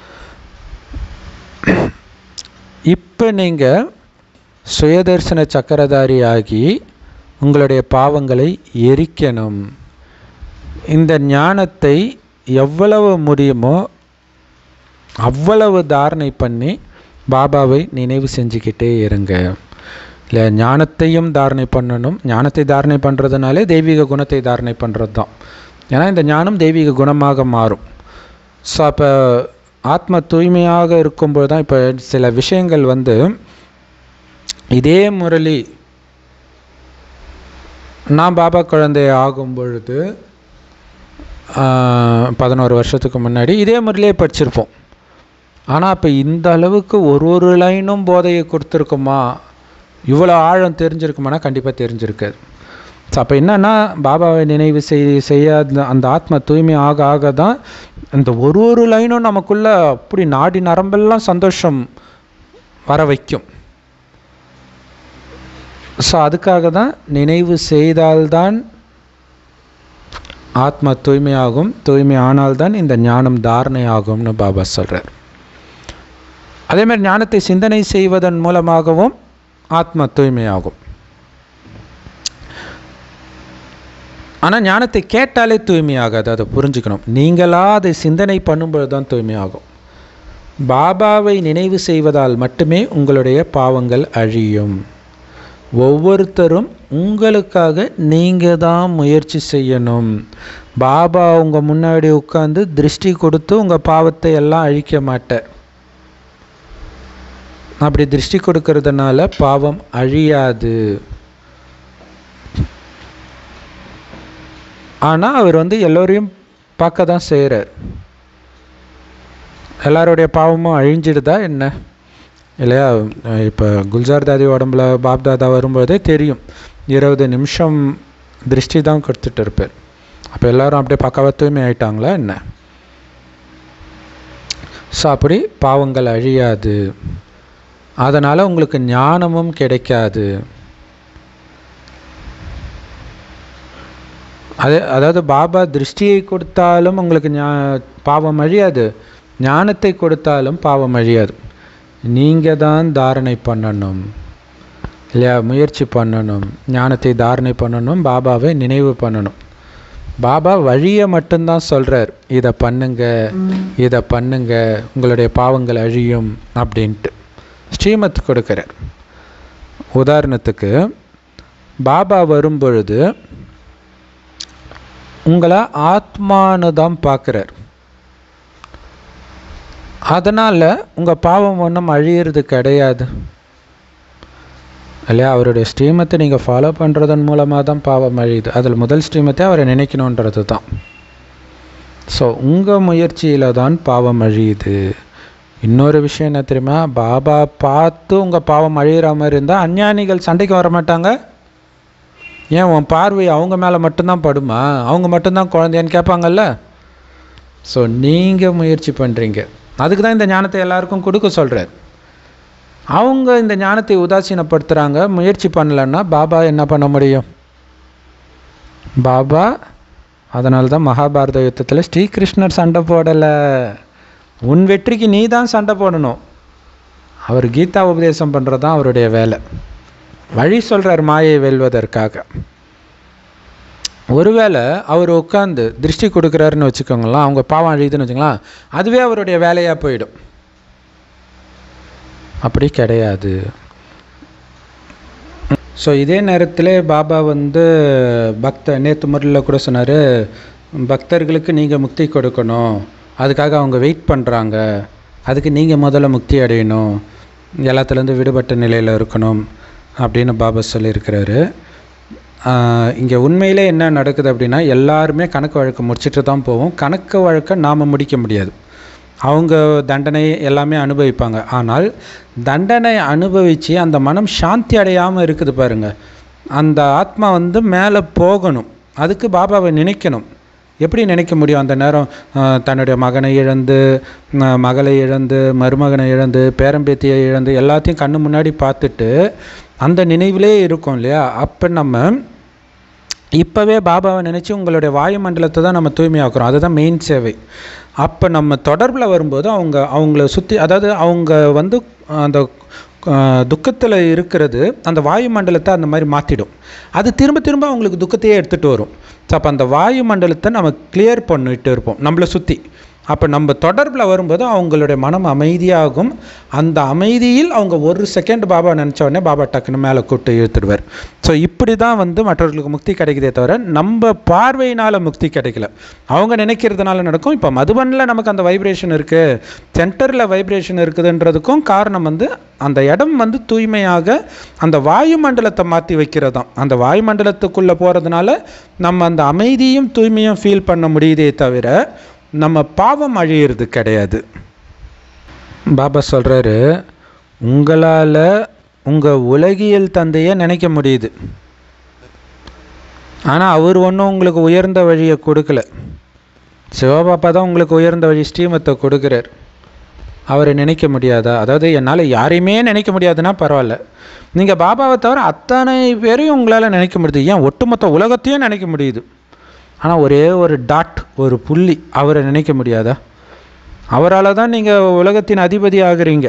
இப்போ நீங்கள் சுயதர்சன சக்கரதாரி ஆகி உங்களுடைய பாவங்களை எரிக்கணும் இந்த ஞானத்தை எவ்வளவு முடியுமோ அவ்வளவு தாரணை பண்ணி பாபாவை நினைவு செஞ்சுக்கிட்டே இருங்க இல்லை ஞானத்தையும் தாரணை பண்ணணும் ஞானத்தை தாரணை பண்ணுறதுனாலே தெய்வீக குணத்தை தாரணை பண்ணுறது தான் ஏன்னா இந்த ஞானம் தெய்வீக குணமாக மாறும் ஸோ அப்போ ஆத்ம தூய்மையாக இருக்கும்போது தான் இப்போ சில விஷயங்கள் வந்து இதே முரளி நான் பாபா குழந்தை ஆகும் பொழுது பதினோரு வருஷத்துக்கு முன்னாடி இதே முறையிலே படிச்சிருப்போம் ஆனால் இப்போ இந்த அளவுக்கு ஒரு ஒரு லைனும் போதையை கொடுத்துருக்குமா இவ்வளோ ஆழம் தெரிஞ்சிருக்குமானா கண்டிப்பாக தெரிஞ்சிருக்காது ஸோ அப்போ என்னன்னா பாபாவை நினைவு செய் செய்யாத அந்த ஆத்ம தூய்மை ஆக ஆக தான் இந்த ஒரு ஒரு லைனும் நமக்குள்ள அப்படி நாடி நரம்பெல்லாம் சந்தோஷம் வர வைக்கும் ஸோ அதுக்காக தான் நினைவு செய்தால்தான் ஆத்மா தூய்மையாகும் தூய்மை ஆனால்தான் இந்த ஞானம் தாரணை ஆகும்னு பாபா சொல்கிறார் அதே மாதிரி ஞானத்தை சிந்தனை செய்வதன் மூலமாகவும் ஆத்மா தூய்மையாகும் ஆனால் ஞானத்தை கேட்டாலே தூய்மையாகாது அதை புரிஞ்சுக்கணும் நீங்களாக அதை சிந்தனை பண்ணும்பொழுது தான் தூய்மையாகும் பாபாவை நினைவு செய்வதால் மட்டுமே உங்களுடைய பாவங்கள் அழியும் ஒவ்வொருத்தரும் உங்களுக்காக நீங்கள் தான் முயற்சி செய்யணும் பாபா உங்கள் முன்னாடி உட்காந்து திருஷ்டி கொடுத்து உங்கள் பாவத்தை எல்லாம் அழிக்க மாட்டார் அப்படி திருஷ்டி கொடுக்கறதுனால பாவம் அழியாது ஆனால் அவர் வந்து எல்லோரையும் பார்க்க தான் செய்கிறார் எல்லாருடைய பாவமும் அழிஞ்சிடுதா என்ன இல்லையா இப்போ குல்ஜார் தாதி உடம்புல பாப் தாதா வரும்போதே தெரியும் இருபது நிமிஷம் திருஷ்டி தான் கொடுத்துட்டு இருப்பார் அப்போ எல்லாரும் அப்படியே பக்காவாக தூய்மை ஆயிட்டாங்களா என்ன ஸோ அப்படி பாவங்கள் அழியாது அதனால் உங்களுக்கு ஞானமும் கிடைக்காது அது அதாவது பாபா திருஷ்டியை கொடுத்தாலும் உங்களுக்கு ஞா பாவம் அழியாது ஞானத்தை கொடுத்தாலும் பாவம் அழியாது நீங்கள் தான் தாரணை பண்ணணும் இல்லையா முயற்சி பண்ணணும் ஞானத்தை தாரணை பண்ணணும் பாபாவை நினைவு பண்ணணும் பாபா வழியை மட்டும்தான் சொல்கிறார் இதை பண்ணுங்க இதை பண்ணுங்க உங்களுடைய பாவங்கள் அழியும் அப்படின்ட்டு ஸ்ரீமத் கொடுக்கிறார் உதாரணத்துக்கு பாபா வரும்பொழுது உங்களை ஆத்மானு தான் பார்க்குறார் அதனால் உங்கள் பாவம் ஒன்றும் அழியிறது கிடையாது இல்லையா அவருடைய ஸ்ரீமத்தை நீங்கள் ஃபாலோ பண்ணுறதன் மூலமாக தான் பாவம் அழியுது அதில் முதல் ஸ்ரீமத்தை அவரை நினைக்கணுன்றது தான் ஸோ உங்கள் முயற்சியில் தான் பாவம் அழியுது இன்னொரு விஷயம் என்ன தெரியுமா பாபா பார்த்து உங்கள் பாவம் அழியிற மாதிரி இருந்தால் அஞ்ஞானிகள் சண்டைக்கு வர மாட்டாங்க ஏன் உன் பார்வை அவங்க மேலே மட்டும்தான் படுமா அவங்க மட்டும்தான் குழந்தையான்னு கேட்பாங்கல்ல ஸோ நீங்கள் முயற்சி பண்ணுறீங்க அதுக்கு தான் இந்த ஞானத்தை எல்லாருக்கும் கொடுக்க சொல்கிறார் அவங்க இந்த ஞானத்தை உதாசீனப்படுத்துகிறாங்க முயற்சி பண்ணலன்னா பாபா என்ன பண்ண முடியும் பாபா அதனால தான் மகாபாரத யுத்தத்தில் ஸ்ரீகிருஷ்ணர் சண்டை போடலை உன் வெற்றிக்கு நீ தான் சண்டை போடணும் அவர் கீதா உபதேசம் பண்ணுறது தான் அவருடைய வேலை வழி சொல்கிறார் மாயை வெல்வதற்காக ஒருவேளை அவர் உட்காந்து திருஷ்டி கொடுக்குறாருன்னு வச்சுக்கோங்களேன் அவங்க பாவம் அழியுதுன்னு வச்சுக்கலாம் அதுவே அவருடைய வேலையாக போயிடும் அப்படி கிடையாது ஸோ இதே நேரத்தில் பாபா வந்து பக்த நேற்று முறையில் கூட சொன்னார் பக்தர்களுக்கு நீங்கள் முக்தி கொடுக்கணும் அதுக்காக அவங்க வெயிட் பண்ணுறாங்க அதுக்கு நீங்கள் முதல்ல முக்தி அடையணும் எல்லாத்துலேருந்து விடுபட்ட நிலையில் இருக்கணும் அப்படின்னு பாபா சொல்லியிருக்கிறாரு இங்கே உண்மையிலே என்ன நடக்குது அப்படின்னா எல்லாருமே கணக்கு வழக்கு முடிச்சுட்டு தான் போவோம் கணக்கு வழக்கை நாம் முடிக்க முடியாது அவங்க தண்டனை எல்லாமே அனுபவிப்பாங்க ஆனால் தண்டனை அனுபவித்து அந்த மனம் சாந்தி அடையாமல் இருக்குது பாருங்க அந்த ஆத்மா வந்து மேலே போகணும் அதுக்கு பாபாவை நினைக்கணும் எப்படி நினைக்க முடியும் அந்த நேரம் ஆஹ், தன்னுடைய மகனை இழந்து ஆஹ், மகளை இழந்து மருமகனை இழந்து பேரம்பேத்தியை இழந்து எல்லாத்தையும் கண்ணு முன்னாடி பார்த்துட்டு அந்த நினைவிலே இருக்கும் இல்லையா அப்போ நம்ம இப்போவே பாபாவை நினச்சி உங்களுடைய வாயுமண்டலத்தை தான் நம்ம தூய்மையாக்குறோம் அதுதான் மெயின் சேவை அப்போ நம்ம தொடர்பில் வரும்போது அவங்க அவங்கள சுற்றி அதாவது அவங்க வந்து அந்த துக்கத்தில் இருக்கிறது அந்த வாயுமண்டலத்தை அந்த மாதிரி மாற்றிடும் அது திரும்ப திரும்ப அவங்களுக்கு துக்கத்தையே எடுத்துகிட்டு வரும் ஸோ அப்போ அந்த வாயுமண்டலத்தை நம்ம கிளியர் பண்ணிட்டு இருப்போம் நம்மளை சுற்றி அப்போ நம்ம தொடர்பில் வரும்போது அவங்களுடைய மனம் அமைதியாகும் அந்த அமைதியில் அவங்க ஒரு செகண்ட் பாபா நினச்ச உடனே பாபா டக்குன்னு மேலே கூட்டு இழுத்துடுவார் ஸோ இப்படி தான் வந்து மற்றவர்களுக்கு முக்தி கிடைக்குதே தவிர நம்ம பார்வையினால் முக்தி கிடைக்கல அவங்க நினைக்கிறதுனால நடக்கும் இப்போ மதுபனில் நமக்கு அந்த வைப்ரேஷன் இருக்குது சென்டரில் வைப்ரேஷன் இருக்குதுன்றதுக்கும் காரணம் வந்து அந்த இடம் வந்து தூய்மையாக அந்த வாயுமண்டலத்தை மாற்றி வைக்கிறதாம் அந்த வாயுமண்டலத்துக்குள்ளே போகிறதுனால நம்ம அந்த அமைதியும் தூய்மையும் ஃபீல் பண்ண முடியுதே தவிர நம்ம பாவம் அழியிறது கிடையாது பாபா சொல்கிறாரு உங்களால் உங்கள் உலகியல் தந்தையை நினைக்க முடியுது ஆனால் அவர் ஒன்றும் உங்களுக்கு உயர்ந்த வழியை கொடுக்கல சிவபாப்பா தான் உங்களுக்கு உயர்ந்த வழி ஸ்ரீமத்தை கொடுக்குறார் அவரை நினைக்க முடியாதா அதாவது என்னால் யாரையுமே நினைக்க முடியாதுன்னா பரவாயில்ல நீங்கள் பாபாவை தவிர அத்தனை பேரையும் உங்களால் நினைக்க முடியுது ஏன் ஒட்டுமொத்த உலகத்தையும் நினைக்க முடியுது ஆனால் ஒரே ஒரு டாட் ஒரு புள்ளி அவரை நினைக்க முடியாதா அவரால் தான் நீங்கள் உலகத்தின் அதிபதி ஆகுறீங்க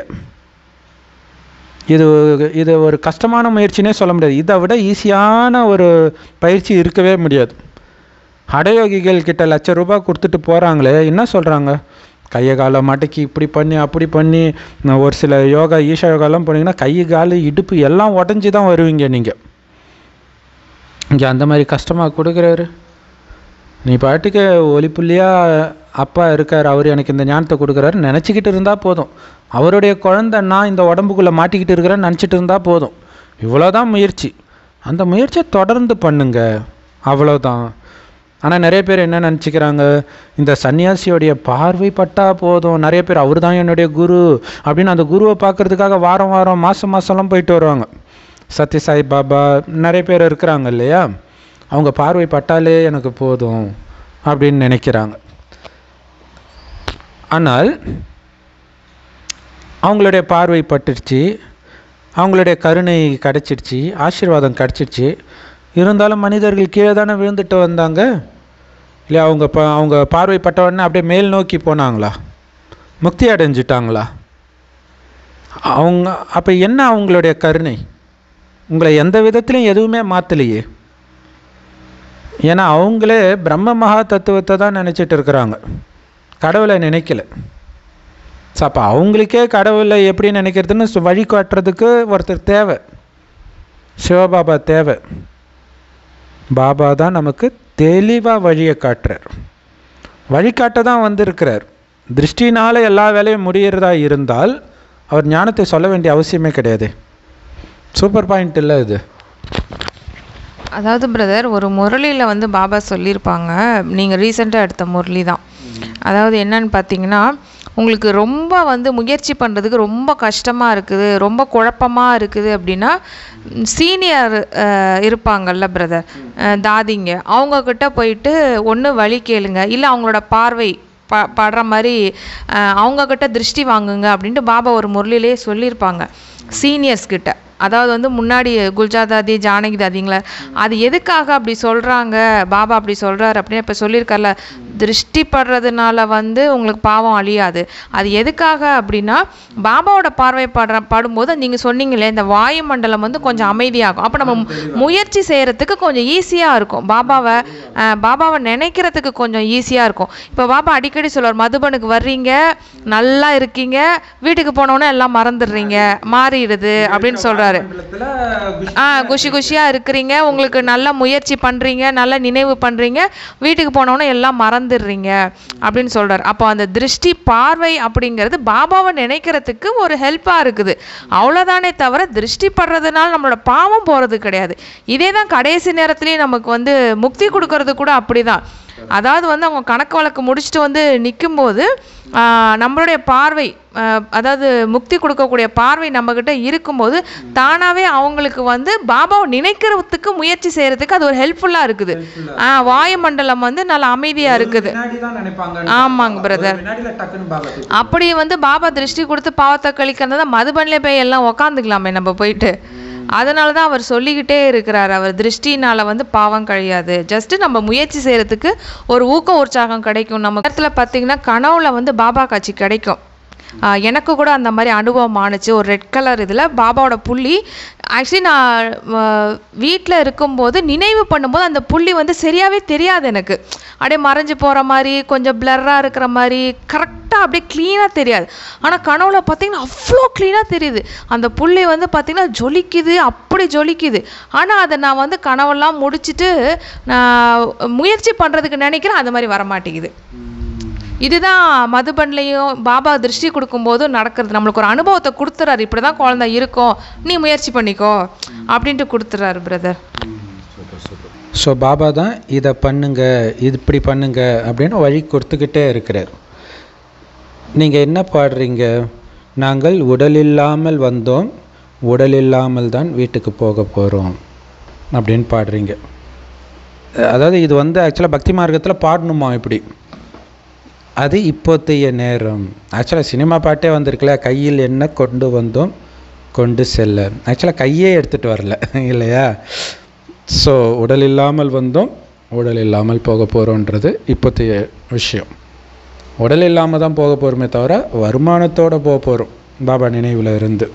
இது இது ஒரு கஷ்டமான முயற்சினே சொல்ல முடியாது இதை விட ஈஸியான ஒரு பயிற்சி இருக்கவே முடியாது ஹடயோகிகள் கிட்ட லட்ச ரூபாய் கொடுத்துட்டு போகிறாங்களே என்ன சொல்கிறாங்க கையை காலை மடக்கி இப்படி பண்ணி அப்படி பண்ணி நான் ஒரு சில யோகா ஈஷா யோகாலாம் போனீங்கன்னா கை கால் இடுப்பு எல்லாம் உடஞ்சி தான் வருவீங்க நீங்கள் இங்கே அந்த மாதிரி கஷ்டமாக கொடுக்குறாரு நீ பாட்டுக்கு ஒளிப்புள்ளியாக அப்பா இருக்கார் அவர் எனக்கு இந்த ஞானத்தை கொடுக்குறாரு நினச்சிக்கிட்டு இருந்தால் போதும் அவருடைய குழந்தை நான் இந்த உடம்புக்குள்ளே மாட்டிக்கிட்டு இருக்கிறேன்னு நினச்சிட்டு இருந்தால் போதும் இவ்வளோதான் முயற்சி அந்த முயற்சியை தொடர்ந்து பண்ணுங்க அவ்வளோதான் ஆனால் நிறைய பேர் என்ன நினச்சிக்கிறாங்க இந்த சன்னியாசியோடைய பார்வை பட்டா போதும் நிறைய பேர் அவர் தான் என்னுடைய குரு அப்படின்னு அந்த குருவை பார்க்கறதுக்காக வாரம் வாரம் மாதம் மாதம்லாம் போயிட்டு வருவாங்க சத்யசாய் பாபா நிறைய பேர் இருக்கிறாங்க இல்லையா அவங்க பார்வை பட்டாலே எனக்கு போதும் அப்படின்னு நினைக்கிறாங்க ஆனால் அவங்களுடைய பார்வை பட்டுடுச்சு அவங்களுடைய கருணை கிடச்சிடுச்சு ஆசீர்வாதம் கிடச்சிடுச்சு இருந்தாலும் மனிதர்கள் கீழே தானே விழுந்துட்டு வந்தாங்க இல்லையா அவங்க ப அவங்க பார்வைப்பட்ட உடனே அப்படியே மேல் நோக்கி போனாங்களா முக்தி அடைஞ்சிட்டாங்களா அவங்க அப்போ என்ன அவங்களுடைய கருணை உங்களை எந்த விதத்துலையும் எதுவுமே மாற்றலையே ஏன்னா அவங்களே பிரம்ம மகா தத்துவத்தை தான் நினச்சிட்டு இருக்கிறாங்க கடவுளை நினைக்கல ஸோ அப்போ அவங்களுக்கே கடவுளை எப்படி நினைக்கிறதுன்னு சு- வழி காட்டுறதுக்கு ஒருத்தர் தேவை சிவபாபா தேவை பாபா தான் நமக்கு தெளிவாக வழியை காட்டுறார் வழிகாட்ட தான் வந்திருக்கிறார் திருஷ்டினால் எல்லா வேலையும் முடியறதா இருந்தால் அவர் ஞானத்தை சொல்ல வேண்டிய அவசியமே கிடையாது சூப்பர் பாயிண்ட் இல்லை இது அதாவது பிரதர் ஒரு முரளியில் வந்து பாபா சொல்லியிருப்பாங்க நீங்கள் ரீசெண்டாக எடுத்த முரளி தான் அதாவது என்னன்னு பார்த்தீங்கன்னா உங்களுக்கு ரொம்ப வந்து முயற்சி பண்ணுறதுக்கு ரொம்ப கஷ்டமாக இருக்குது ரொம்ப குழப்பமாக இருக்குது அப்படின்னா சீனியர் இருப்பாங்கல்ல பிரதர் தாதிங்க அவங்கக்கிட்ட போயிட்டு ஒன்று வழி கேளுங்க இல்லை அவங்களோட பார்வை ப படுற மாதிரி அஹ், அவங்கக்கிட்ட திருஷ்டி வாங்குங்க அப்படின்ட்டு பாபா ஒரு முரளிலே சொல்லியிருப்பாங்க சீனியர்ஸ் கிட்ட அதாவது வந்து முன்னாடி குல்ஜா தாதி ஜானகி தாதிங்களா அது எதுக்காக அப்படி சொல்கிறாங்க பாபா அப்படி சொல்கிறாரு அப்படின்னு இப்போ சொல்லியிருக்கார்ல திருஷ்டி படுறதுனால வந்து உங்களுக்கு பாவம் அழியாது அது எதுக்காக அப்படின்னா பாபாவோட பார்வை படுற படும்போது நீங்கள் சொன்னீங்களே இந்த வாயுமண்டலம் வந்து கொஞ்சம் அமைதியாகும் அப்போ நம்ம முயற்சி செய்கிறதுக்கு கொஞ்சம் ஈஸியாக இருக்கும் பாபாவை அஹ், பாபாவை நினைக்கிறதுக்கு கொஞ்சம் ஈஸியாக இருக்கும் இப்போ பாபா அடிக்கடி சொல்லுவார் மதுபனுக்கு வர்றீங்க நல்லா இருக்கீங்க வீட்டுக்கு போனோன்னே எல்லாம் மறந்துடுறீங்க மாறிடுது அப்படின்னு சொல்கிறாரு ஆ குஷி குஷியாக இருக்கிறீங்க உங்களுக்கு நல்ல முயற்சி பண்ணுறீங்க நல்ல நினைவு பண்ணுறீங்க வீட்டுக்கு போனோன்னே எல்லாம் மறந்துடுறீங்க அப்படின்னு சொல்கிறார் அப்போ அந்த திருஷ்டி பார்வை அப்படிங்கிறது பாபாவை நினைக்கிறதுக்கு ஒரு ஹெல்ப்பாக இருக்குது அவ்வளோதானே தவிர திருஷ்டி படுறதுனால நம்மளோட பாவம் போகிறது கிடையாது இதே தான் கடைசி நேரத்துலேயும் நமக்கு வந்து முக்தி கொடுக்கறது கூட அப்படிதான் அதாவது வந்து அவங்க கணக்கு வழக்கு முடிச்சுட்டு வந்து நிற்கும்போது நம்மளுடைய பார்வை ஆஹ் அதாவது முக்தி கொடுக்கக்கூடிய பார்வை நம்மக்கிட்ட இருக்கும்போது தானாகவே அவங்களுக்கு வந்து பாபாவை நினைக்கிறதுக்கு முயற்சி செய்கிறதுக்கு அது ஒரு ஹெல்ப்ஃபுல்லாக இருக்குது ஆ வாயுமண்டலம் வந்து நல்ல அமைதியாக இருக்குது ஆமாங்க பிரதர் அப்படி வந்து பாபா திருஷ்டி கொடுத்து பாவத்தை கழிக்கிறது தான் மதுபனிலே போய் எல்லாம் உக்காந்துக்கலாமே நம்ம போயிட்டு அதனால தான் அவர் சொல்லிக்கிட்டே இருக்கிறார் அவர் திருஷ்டினால வந்து பாவம் கழியாது ஜஸ்ட் நம்ம முயற்சி செய்யறதுக்கு ஒரு ஊக்க உற்சாகம் கிடைக்கும் நம்ம இடத்துல பார்த்தீங்கன்னா கனவுல வந்து பாபா காட்சி கிடைக்கும் ஆஹ் எனக்கு கூட அந்த மாதிரி அனுபவம் ஆணுச்சு ஒரு ரெட் கலர் இதில் பாபாவோட புள்ளி ஆக்சுவலி நான் வீட்டில் இருக்கும்போது நினைவு பண்ணும்போது அந்த புள்ளி வந்து சரியாகவே தெரியாது எனக்கு அப்படியே மறைஞ்சு போகிற மாதிரி கொஞ்சம் பிளர்ராக இருக்கிற மாதிரி கரெக்டாக அப்படியே க்ளீனாக தெரியாது ஆனால் கனவுல பார்த்தீங்கன்னா அவ்வளோ க்ளீனாக தெரியுது அந்த புள்ளி வந்து பார்த்தீங்கன்னா ஜொலிக்குது அப்படி ஜொலிக்குது ஆனால் அதை நான் வந்து கனவெல்லாம் முடிச்சிட்டு நான் முயற்சி பண்ணுறதுக்கு நினைக்கிறேன் அது மாதிரி வர மாட்டேங்குது இதுதான் மதுபன்லையும் பாபா திருஷ்டி கொடுக்கும்போதும் நடக்கிறது நம்மளுக்கு ஒரு அனுபவத்தை கொடுத்துறாரு இப்படி தான் குழந்தை இருக்கும் நீ முயற்சி பண்ணிக்கோ அப்படின்ட்டு கொடுத்துறாரு பிரதர் ஸோ பாபா தான் இதை பண்ணுங்க இது இப்படி பண்ணுங்க அப்படின்னு வழி கொடுத்துக்கிட்டே இருக்கிறார் நீங்கள் என்ன பாடுறீங்க நாங்கள் உடல் இல்லாமல் வந்தோம் உடல் இல்லாமல் தான் வீட்டுக்கு போக போகிறோம் அப்படின்னு பாடுறீங்க அஹ் அதாவது இது வந்து ஆக்சுவலாக பக்தி மார்க்கத்தில் பாடணுமா இப்படி அது இப்போத்தைய நேரம் ஆக்சுவலாக சினிமா பாட்டே வந்திருக்குல்ல கையில் என்ன கொண்டு வந்தோம் கொண்டு செல்ல ஆக்சுவலாக கையே எடுத்துகிட்டு வரல இல்லையா ஸோ உடல் இல்லாமல் வந்தோம் உடல் இல்லாமல் போக போகிறோன்றது இப்போத்தைய விஷயம் உடல் இல்லாமல் தான் போக போகிறோமே தவிர வருமானத்தோடு போக போகிறோம் பாபா நினைவில் இருந்து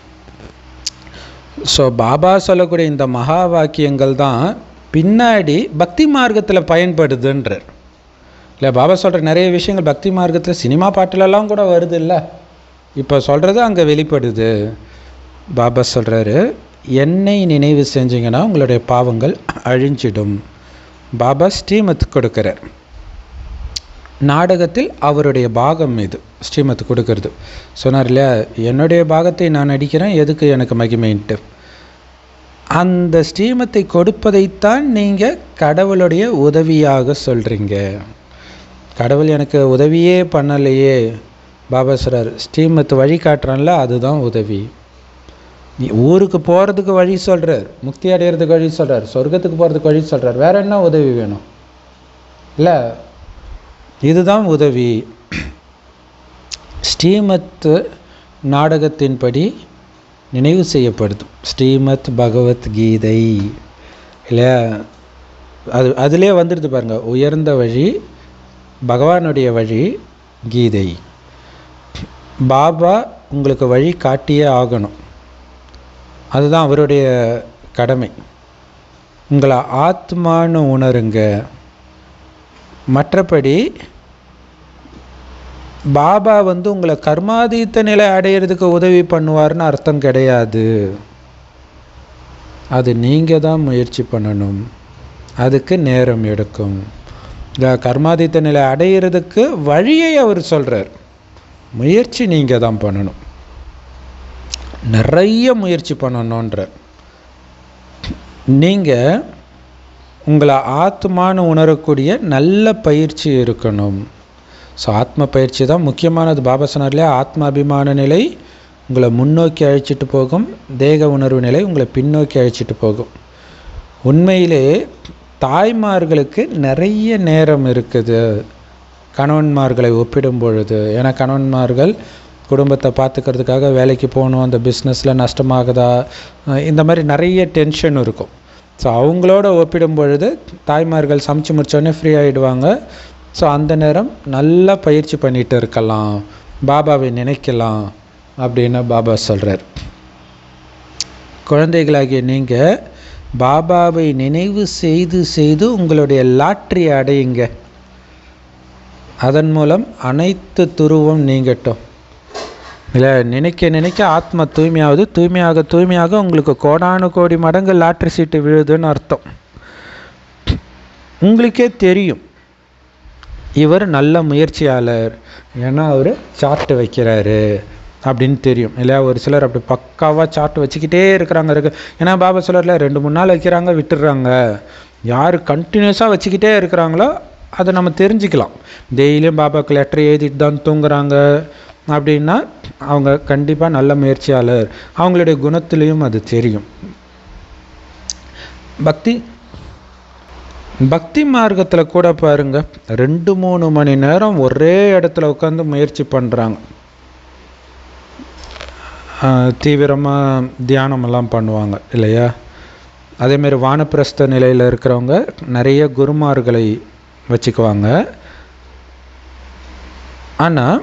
ஸோ பாபா சொல்லக்கூடிய இந்த மகா வாக்கியங்கள் தான் பின்னாடி பக்தி மார்க்கத்தில் பயன்படுதுன்றார் இல்லை பாபா சொல்கிற நிறைய விஷயங்கள் பக்தி மார்க்கத்தில் சினிமா பாட்டுலலாம் கூட வருது இல்லை இப்போ சொல்கிறது அங்கே வெளிப்படுது பாபா சொல்கிறாரு என்னை நினைவு செஞ்சீங்கன்னா உங்களுடைய பாவங்கள் அழிஞ்சிடும் பாபா ஸ்ரீமத் கொடுக்கிறார் நாடகத்தில் அவருடைய பாகம் இது ஸ்ரீமத் கொடுக்கறது சொன்னார் இல்லையா என்னுடைய பாகத்தை நான் நடிக்கிறேன் எதுக்கு எனக்கு மகிமைன்ட்டு அந்த ஸ்ரீமத்தை கொடுப்பதைத்தான் நீங்கள் கடவுளுடைய உதவியாக சொல்கிறீங்க கடவுள் எனக்கு உதவியே பண்ணலையே பாபா சொல்றார் ஸ்ரீமத் வழி காட்டுறான்ல அதுதான் உதவி நீ ஊருக்கு போகிறதுக்கு வழி சொல்கிறார் முக்தி அடையிறதுக்கு வழி சொல்கிறார் சொர்க்கத்துக்கு போகிறதுக்கு வழி சொல்கிறார் வேற என்ன உதவி வேணும் இல்லை இதுதான் உதவி ஸ்ரீமத் நாடகத்தின்படி நினைவு செய்யப்படுது ஸ்ரீமத் பகவத்கீதை இல்லையா அது அதிலே வந்துடுது பாருங்க உயர்ந்த வழி பகவானுடைய வழி கீதை பாபா உங்களுக்கு வழி காட்டியே ஆகணும் அதுதான் அவருடைய கடமை உங்களை ஆத்மான்னு உணருங்க மற்றபடி பாபா வந்து உங்களை கர்மாதீத்த நிலை அடையிறதுக்கு உதவி பண்ணுவார்னு அர்த்தம் கிடையாது அது நீங்கள் தான் முயற்சி பண்ணணும் அதுக்கு நேரம் எடுக்கும் இந்த கர்மாதீத்த நிலை அடையிறதுக்கு வழியை அவர் சொல்கிறார் முயற்சி நீங்கள் தான் பண்ணணும் நிறைய முயற்சி பண்ணணுன்ற நீங்கள் உங்களை ஆத்மான்னு உணரக்கூடிய நல்ல பயிற்சி இருக்கணும் ஸோ ஆத்ம பயிற்சி தான் முக்கியமானது பாபா சொன்னார்லையா ஆத்ம அபிமான நிலை உங்களை முன்னோக்கி அழைச்சிட்டு போகும் தேக உணர்வு நிலை உங்களை பின்னோக்கி அழைச்சிட்டு போகும் உண்மையிலே தாய்மார்களுக்கு நிறைய நேரம் இருக்குது கணவன்மார்களை ஒப்பிடும் பொழுது ஏன்னா கணவன்மார்கள் குடும்பத்தை பார்த்துக்கிறதுக்காக வேலைக்கு போகணும் அந்த பிஸ்னஸில் நஷ்டமாகுதா அஹ் இந்த மாதிரி நிறைய டென்ஷன் இருக்கும் ஸோ அவங்களோட ஒப்பிடும் பொழுது தாய்மார்கள் சமைச்சு முடிச்சோடனே ஃப்ரீ ஆகிடுவாங்க ஸோ அந்த நேரம் நல்லா பயிற்சி பண்ணிட்டு இருக்கலாம் பாபாவை நினைக்கலாம் அப்படின்னு பாபா சொல்கிறார் குழந்தைகளாகிய நீங்கள் பாபாவை நினைவு செய்து செய்து உங்களுடைய லாட்ரி அடையுங்க அதன் மூலம் அனைத்து துருவம் நீங்கட்டும் இல்லை நினைக்க நினைக்க ஆத்மா தூய்மையாகுது தூய்மையாக தூய்மையாக உங்களுக்கு கோடானு கோடி மடங்கு லாட்ரி சீட்டு விழுதுன்னு அர்த்தம் உங்களுக்கே தெரியும் இவர் நல்ல முயற்சியாளர் ஏன்னா அவர் சார்ட்டு வைக்கிறாரு அப்படின்னு தெரியும் இல்லையா ஒரு சிலர் அப்படி பக்காவாக சார்ட் வச்சுக்கிட்டே இருக்கிறாங்க இருக்கு ஏன்னா பாபா சொல்லல ரெண்டு மூணு நாள் வைக்கிறாங்க விட்டுடுறாங்க யார் கண்டினியூஸாக வச்சுக்கிட்டே இருக்கிறாங்களோ அதை நம்ம தெரிஞ்சுக்கலாம் டெய்லியும் பாபாவுக்கு லெட்டர் எழுதிட்டு தான் தூங்குறாங்க அப்படின்னா அவங்க கண்டிப்பாக நல்ல முயற்சியாளர் அவங்களுடைய குணத்திலையும் அது தெரியும் பக்தி பக்தி மார்க்கத்தில் கூட பாருங்க ரெண்டு மூணு மணி நேரம் ஒரே இடத்துல உட்காந்து முயற்சி பண்ணுறாங்க தீவிரமாக தியானமெல்லாம் பண்ணுவாங்க இல்லையா அதேமாரி வானப்பிரஸ்த நிலையில் இருக்கிறவங்க நிறைய குருமார்களை வச்சுக்குவாங்க ஆனால்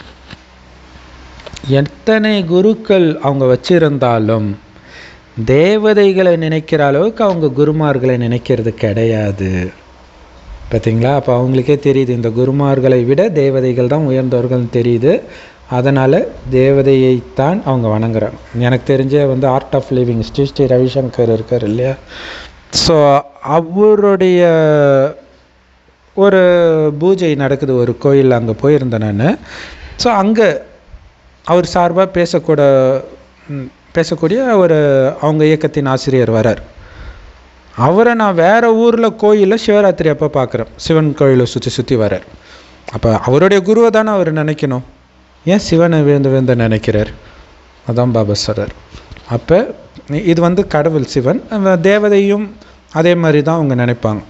எத்தனை குருக்கள் அவங்க வச்சிருந்தாலும் தேவதைகளை நினைக்கிற அளவுக்கு அவங்க குருமார்களை நினைக்கிறது கிடையாது பார்த்தீங்களா அப்போ அவங்களுக்கே தெரியுது இந்த குருமார்களை விட தேவதைகள் தான் உயர்ந்தவர்கள் தெரியுது அதனால் தேவதையைத்தான் அவங்க வணங்குறாங்க எனக்கு தெரிஞ்ச வந்து Art of Living Sri Sri Ravishankar இருக்கார் இல்லையா ஸோ அவருடைய ஒரு பூஜை நடக்குது ஒரு கோயில் அங்கே போயிருந்தேன் நான் ஸோ அங்கே அவர் சார்பாக பேசக்கூட ம், பேசக்கூடிய ஒரு அவங்க இயக்கத்தின் ஆசிரியர் வரார் அவரை நான் வேற ஊரில் கோயிலில் சிவராத்திரி அப்போ பார்க்குறேன் சிவன் கோயிலை சுற்றி சுற்றி வரார் அப்போ அவருடைய குருவை தானே அவர் நினைக்கணும் ஏன் சிவனை விழுந்து விழுந்து நினைக்கிறார் அதான் பாபா சொல்றார் அப்போ இது வந்து கடவுள் சிவன் அந்த தேவதையும் அதே மாதிரி தான் அவங்க நினைப்பாங்க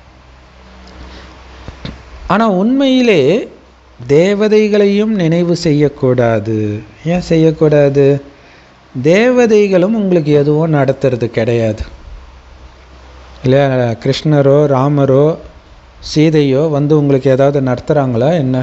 ஆனால் உண்மையிலே தேவதைகளையும் நினைவு செய்யக்கூடாது ஏன் செய்யக்கூடாது தேவதைகளும் உங்களுக்கு எதுவும் நடத்துறது கிடையாது இல்லையா கிருஷ்ணரோ ராமரோ சீதையோ வந்து உங்களுக்கு ஏதாவது நடத்துகிறாங்களா என்ன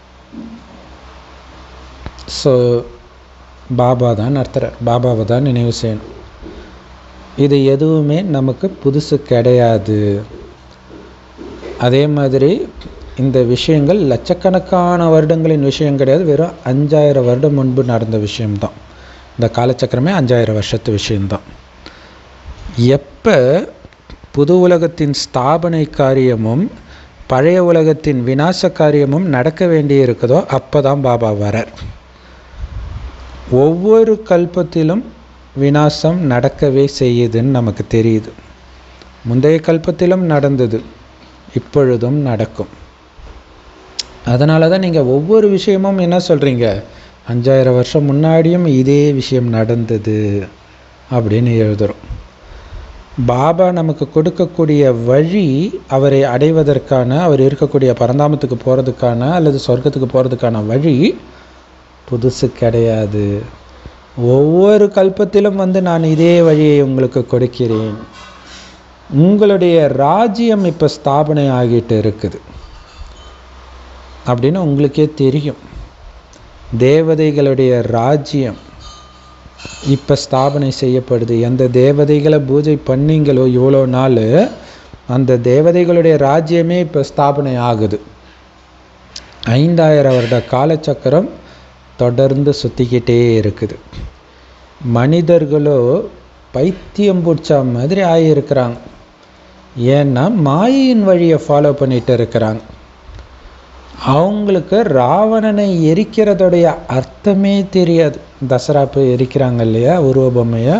ஸோ பாபா தான் நடத்துகிறார் பாபாவை தான் நினைவு செய்யணும் இது எதுவுமே நமக்கு புதுசு கிடையாது அதே மாதிரி இந்த விஷயங்கள் லட்சக்கணக்கான வருடங்களின் விஷயம் கிடையாது வெறும் அஞ்சாயிரம் வருடம் முன்பு நடந்த விஷயம்தான் இந்த காலச்சக்கரமே அஞ்சாயிரம் வருஷத்து விஷயம்தான் எப்போ புது உலகத்தின் ஸ்தாபனை காரியமும் பழைய உலகத்தின் விநாச காரியமும் நடக்க வேண்டி இருக்குதோ அப்போ தான் பாபா வரார் ஒவ்வொரு கல்பத்திலும் விநாசம் நடக்கவே செய்யுதுன்னு நமக்கு தெரியுது முந்தைய கல்பத்திலும் நடந்தது இப்பொழுதும் நடக்கும் அதனால தான் நீங்கள் ஒவ்வொரு விஷயமும் என்ன சொல்கிறீங்க அஞ்சாயிரம் வருஷம் முன்னாடியும் இதே விஷயம் நடந்தது அப்படின்னு எழுதுகிறோம் பாபா நமக்கு கொடுக்கக்கூடிய வழி அவரை அடைவதற்கான அவர் இருக்கக்கூடிய பரந்தாமத்துக்கு போகிறதுக்கான அல்லது சொர்க்கத்துக்கு போகிறதுக்கான வழி புதுசு கிடையாது ஒவ்வொரு கல்பத்திலும் வந்து நான் இதே வழியை உங்களுக்கு கொடுக்கிறேன் உங்களுடைய ராஜ்யம் இப்போ ஸ்தாபனை ஆகிட்டு இருக்குது அப்படின்னு உங்களுக்கே தெரியும் தேவதைகளுடைய ராஜ்யம் இப்போ ஸ்தாபனை செய்யப்படுது எந்த தேவதைகளை பூஜை பண்ணீங்களோ இவ்வளோ நாள் அந்த தேவதைகளுடைய ராஜ்யமே இப்போ ஸ்தாபனை ஆகுது ஐந்தாயிரம் வருட காலச்சக்கரம் தொடர்ந்து சுற்றிக்கிட்டே இருக்குது மனிதர்களோ பைத்தியம் பிடிச்ச மாதிரி ஆகியிருக்கிறாங்க ஏன்னா மாயையின் வழியை ஃபாலோ பண்ணிட்டு இருக்கிறாங்க அவங்களுக்கு ராவணனை எரிக்கிறதுடைய அர்த்தமே தெரியாது தசரா போய் எரிக்கிறாங்க இல்லையா உருவ பொம்மைய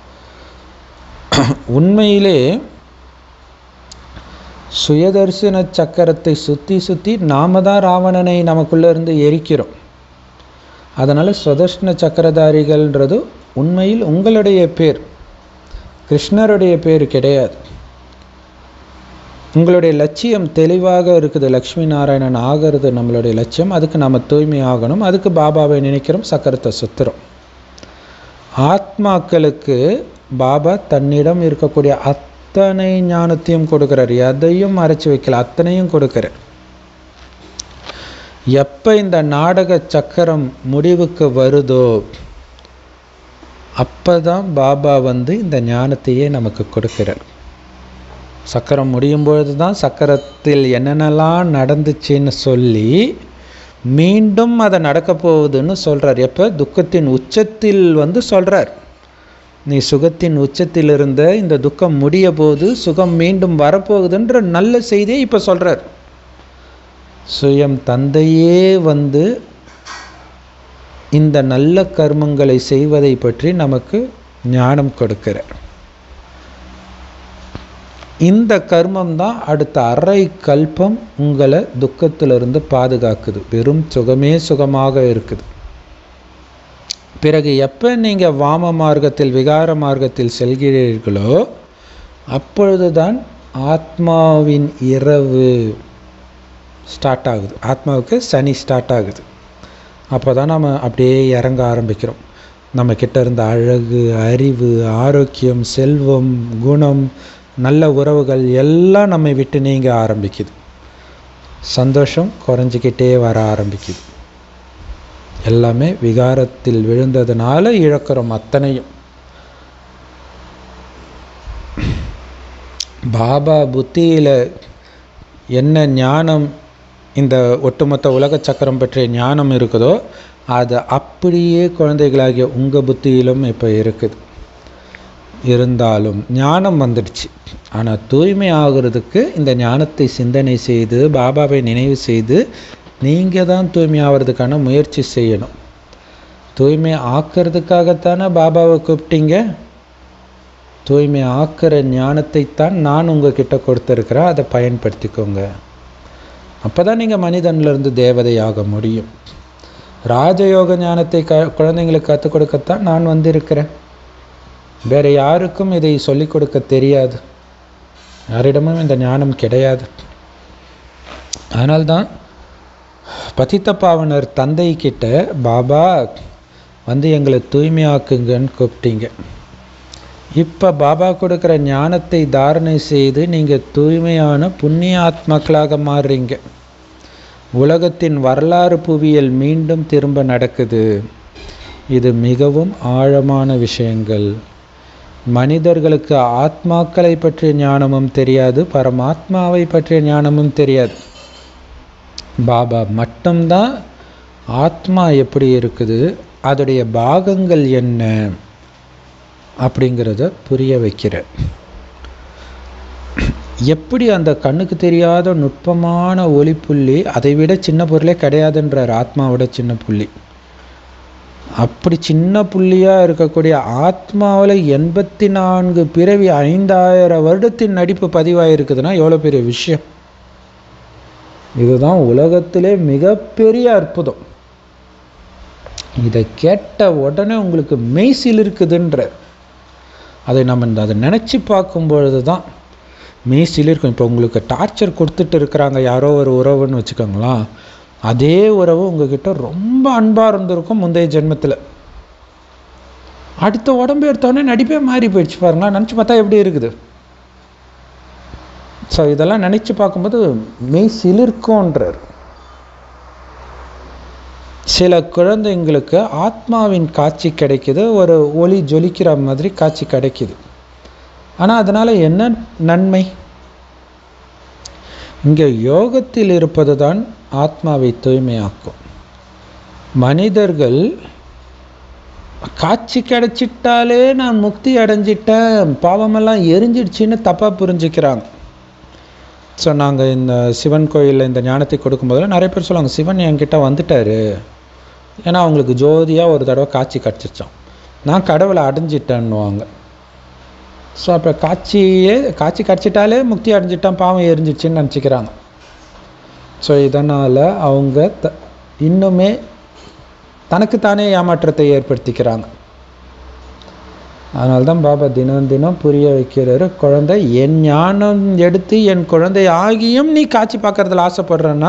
உண்மையிலே சுயதர்சன சக்கரத்தை சுற்றி சுற்றி நாம தான் ராவணனை நமக்குள்ள இருந்து எரிக்கிறோம் அதனால் சுதர்ஷன சக்கரதாரிகள்ன்றது உண்மையில் உங்களுடைய பேர் கிருஷ்ணருடைய பேர் கிடையாது உங்களுடைய லட்சியம் தெளிவாக இருக்குது லக்ஷ்மி நாராயணன் ஆகிறது நம்மளுடைய லட்சியம் அதுக்கு நம்ம தூய்மை ஆகணும் அதுக்கு பாபாவை நினைக்கிறோம் சக்கரத்தை சுத்துறோம் ஆத்மாக்களுக்கு பாபா தன்னிடம் இருக்கக்கூடிய அத்தனை ஞானத்தையும் கொடுக்குறார் எதையும் மறைச்சு வைக்கல அத்தனையும் கொடுக்குறார் எப்போ இந்த நாடக சக்கரம் முடிவுக்கு வருதோ அப்போ தான் பாபா வந்து இந்த ஞானத்தையே நமக்கு கொடுக்கிறார் சக்கரம் முடியும் பொழுது தான் சக்கரத்தில் என்னென்னலாம் நடந்துச்சுன்னு சொல்லி மீண்டும் அதை நடக்க போகுதுன்னு சொல்கிறார் எப்போ துக்கத்தின் உச்சத்தில் வந்து சொல்கிறார் நீ சுகத்தின் உச்சத்தில் இருந்த இந்த துக்கம் முடிய போது சுகம் மீண்டும் வரப்போகுதுன்ற நல்ல செய்தியை இப்போ சொல்கிறார் சுயம் தந்தையே வந்து இந்த நல்ல கர்மங்களை செய்வதை பற்றி நமக்கு ஞானம் கொடுக்கிறார் இந்த கர்மம் தான் அடுத்த அரை கல்பம் உங்களை துக்கத்திலிருந்து பாதுகாக்குது வெறும் சுகமே சுகமாக இருக்குது பிறகு எப்போ நீங்கள் வாம மார்க்கத்தில் விகார மார்க்கத்தில் செல்கிறீர்களோ அப்பொழுது தான் ஆத்மாவின் இரவு ஸ்டார்ட் ஆகுது ஆத்மாவுக்கு சனி ஸ்டார்ட் ஆகுது அப்போ தான் நம்ம அப்படியே இறங்க ஆரம்பிக்கிறோம் நம்ம கிட்ட இருந்த அழகு அறிவு ஆரோக்கியம் செல்வம் குணம் நல்ல உறவுகள் எல்லாம் நம்மை விட்டு நீங்க ஆரம்பிக்குது சந்தோஷம் குறைஞ்சிக்கிட்டே வர ஆரம்பிக்குது எல்லாமே விகாரத்தில் விழுந்ததுனால இழக்கிறோம் அத்தனையும் பாபா புத்தியில் என்ன ஞானம் இந்த ஒட்டுமொத்த உலக சக்கரம் பற்றிய ஞானம் இருக்குதோ அது அப்படியே குழந்தைகளாகிய உங்கள் புத்தியிலும் இப்போ இருக்குது இருந்தாலும் ஞானம் வந்துடுச்சு ஆனால் தூய்மை ஆகிறதுக்கு இந்த ஞானத்தை சிந்தனை செய்து பாபாவை நினைவு செய்து நீங்கள் தான் தூய்மை ஆகிறதுக்கான முயற்சி செய்யணும் தூய்மை ஆக்கிறதுக்காகத்தானே பாபாவை கூப்பிட்டீங்க தூய்மை ஆக்கிற ஞானத்தைத்தான் நான் உங்ககிட்ட கொடுத்துருக்கிறேன் அதை பயன்படுத்திக்கோங்க அப்போ தான் நீங்கள் மனிதன்லேருந்து தேவதை ஆக முடியும் ராஜயோக ஞானத்தை க குழந்தைங்களுக்கு கற்றுக் கொடுக்கத்தான் நான் வந்திருக்கிறேன் வேற யாருக்கும் இதை சொல்லிக் கொடுக்க தெரியாது யாரிடமும் இந்த ஞானம் கிடையாது அதனால்தான் பதித்த பாவனர் தந்தை கிட்ட பாபா வந்து எங்களை தூய்மையாக்குங்கன்னு கூப்பிட்டீங்க இப்போ பாபா கொடுக்குற ஞானத்தை தாரணை செய்து நீங்கள் தூய்மையான புண்ணிய ஆத்மாக்களாக மாறுறீங்க உலகத்தின் வரலாறு புவியியல் மீண்டும் திரும்ப நடக்குது இது மிகவும் ஆழமான விஷயங்கள் மனிதர்களுக்கு ஆத்மாக்களை பற்றிய ஞானமும் தெரியாது பரமாத்மாவை பற்றிய ஞானமும் தெரியாது பாபா மட்டும்தான் ஆத்மா எப்படி இருக்குது அதோடைய பாகங்கள் என்ன அப்படிங்கிறத புரிய வைக்கிற எப்படி அந்த கண்ணுக்கு தெரியாத நுட்பமான ஒளி புள்ளி அதை விட சின்ன பொருளே கிடையாதுன்றார் ஆத்மாவோட சின்ன புள்ளி அப்படி சின்ன புள்ளியாக இருக்கக்கூடிய ஆத்மாவில் எண்பத்தி நான்கு பிறவி ஐந்தாயிரம் வருடத்தின் நடிப்பு பதிவாயிருக்குதுன்னா எவ்வளோ பெரிய விஷயம் இதுதான் உலகத்திலே மிகப்பெரிய அற்புதம் இதை கேட்ட உடனே உங்களுக்கு மெய்சில் இருக்குதுன்ற அதை நம்ம இந்த அதை நினச்சி பார்க்கும் பொழுது தான் மெய்சில் இருக்கும் இப்போ உங்களுக்கு டார்ச்சர் கொடுத்துட்டு இருக்கிறாங்க யாரோ ஒரு உறவுன்னு வச்சுக்கோங்களேன் அதே உறவு உங்ககிட்ட ரொம்ப அன்பாக இருந்திருக்கும் முந்தைய ஜென்மத்தில் அடுத்த உடம்பு எடுத்தோடனே நடிப்பே மாறி போயிடுச்சு பாருங்களா நினச்சி பார்த்தா எப்படி இருக்குது ஸோ இதெல்லாம் நினச்சி பார்க்கும்போது மெய் சிலிர்க்கும்ன்றார் சில குழந்தைங்களுக்கு ஆத்மாவின் காட்சி கிடைக்குது ஒரு ஒளி ஜொலிக்கிற மாதிரி காட்சி கிடைக்குது ஆனால் அதனால் என்ன நன்மை இங்கே யோகத்தில் இருப்பது தான் ஆத்மாவை தூய்மையாக்கும் மனிதர்கள் காட்சி கிடைச்சிட்டாலே நான் முக்தி அடைஞ்சிட்டேன் பாவமெல்லாம் எரிஞ்சிடுச்சின்னு தப்பாக புரிஞ்சுக்கிறாங்க ஸோ நாங்கள் இந்த சிவன் கோயிலில் இந்த ஞானத்தை கொடுக்கும்போதெல்லாம் நிறைய பேர் சொல்லுவாங்க சிவன் என்கிட்ட வந்துட்டாரு ஏன்னா அவங்களுக்கு ஜோதியாக ஒரு தடவை காட்சி கிடச்சிச்சான் நான் கடவுளை அடைஞ்சிட்டேன்னுவாங்க ஸோ அப்போ காட்சியே காட்சி கிடச்சிட்டாலே முக்தி அடைஞ்சிட்டான் பாவம் எரிஞ்சிடுச்சின்னு நினச்சிக்கிறாங்க ஸோ இதனால் அவங்க த இன்னுமே தனக்குத்தானே ஏமாற்றத்தை ஏற்படுத்திக்கிறாங்க அதனால தான் பாபா தினம் தினம் புரிய வைக்கிறாரு குழந்தை என் ஞானம் எடுத்து என் குழந்தை ஆகியும் நீ காட்சி பார்க்கறதுல ஆசைப்படுறன்னா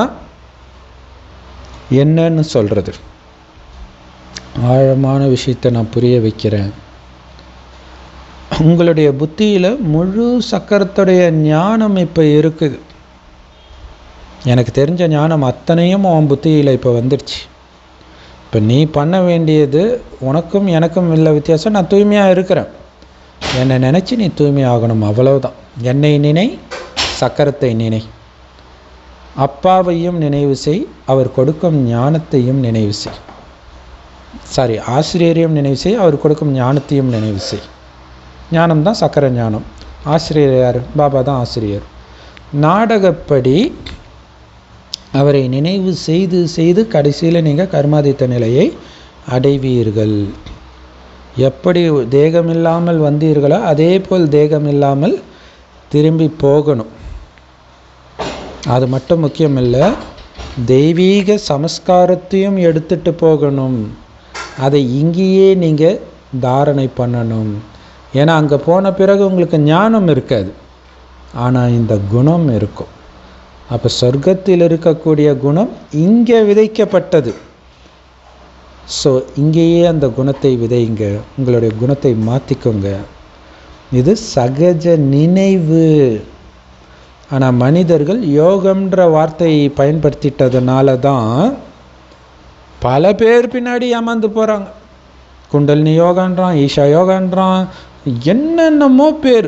என்னன்னு சொல்கிறது ஆழமான விஷயத்தை நான் புரிய வைக்கிறேன் உங்களுடைய புத்தியில் முழு சக்கரத்துடைய ஞானம் இப்போ இருக்குது எனக்கு தெரிஞ்ச ஞானம் அத்தனையும் உன் புத்தியில் இப்போ வந்துடுச்சு இப்போ நீ பண்ண வேண்டியது உனக்கும் எனக்கும் இல்லை வித்தியாசம் நான் தூய்மையாக இருக்கிறேன் என்னை நினச்சி நீ தூய்மையாகணும் அவ்வளவுதான் என்னை நினை சக்கரத்தை நினை அப்பாவையும் நினைவு செய் அவர் கொடுக்கும் ஞானத்தையும் நினைவு செய் சாரி ஆசிரியரையும் நினைவு செய் அவர் கொடுக்கும் ஞானத்தையும் நினைவு செய் ஞானம் தான் சக்கர ஞானம் ஆசிரியர் யார் பாபா தான் ஆசிரியர் நாடகப்படி அவரை நினைவு செய்து செய்து கடைசியில் நீங்கள் கர்மாதித்த நிலையை அடைவீர்கள் எப்படி தேகமில்லாமல் வந்தீர்களோ அதே போல் தேகமில்லாமல் திரும்பி போகணும் அது மட்டும் முக்கியம் இல்லை தெய்வீக சமஸ்காரத்தையும் எடுத்துட்டு போகணும் அதை இங்கேயே நீங்கள் தாரணை பண்ணணும் ஏன்னா அங்கே போன பிறகு உங்களுக்கு ஞானம் இருக்காது ஆனால் இந்த குணம் இருக்கும் அப்போ சொர்க்கத்தில் இருக்கக்கூடிய குணம் இங்கே விதைக்கப்பட்டது ஸோ இங்கேயே அந்த குணத்தை விதைங்க உங்களுடைய குணத்தை மாற்றிக்கோங்க இது சகஜ நினைவு ஆனால் மனிதர்கள் யோகம்ன்ற வார்த்தையை பயன்படுத்திட்டதுனால தான் பல பேர் பின்னாடி ஏமாந்து போகிறாங்க குண்டலினி யோகான்றான் ஈஷா யோகான்றான் என்னென்னமோ பேர்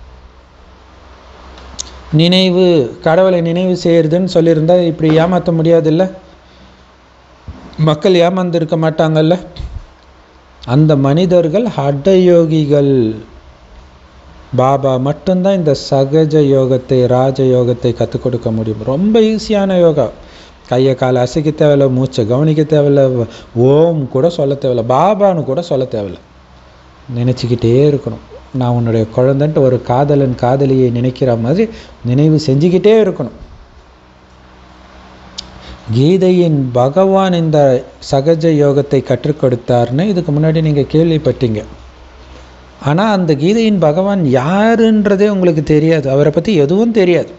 நினைவு கடவுளை நினைவு செய்யறதுன்னு சொல்லியிருந்தா இப்படி ஏமாற்ற முடியாதுல்ல மக்கள் ஏமாந்துருக்க மாட்டாங்கல்ல அந்த மனிதர்கள் ஹடயோகிகள் பாபா மட்டும்தான் இந்த சகஜ யோகத்தை ராஜ யோகத்தை கற்றுக் கொடுக்க முடியும் ரொம்ப ஈஸியான யோகா கையை காலை அசைக்க தேவையில்ல மூச்சை கவனிக்க தேவையில்ல ஓம் கூட சொல்ல தேவையில்ல பாபான்னு கூட சொல்ல தேவையில்ல நினச்சிக்கிட்டே இருக்கணும் நான் உன்னுடைய குழந்தைன்ட்டு ஒரு காதலன் காதலியை நினைக்கிற மாதிரி நினைவு செஞ்சுக்கிட்டே இருக்கணும் கீதையின் பகவான் இந்த சகஜ யோகத்தை கற்றுக் கொடுத்தார்னு இதுக்கு முன்னாடி நீங்கள் கேள்விப்பட்டீங்க ஆனால் அந்த கீதையின் பகவான் யாருன்றதே உங்களுக்கு தெரியாது அவரை பற்றி எதுவும் தெரியாது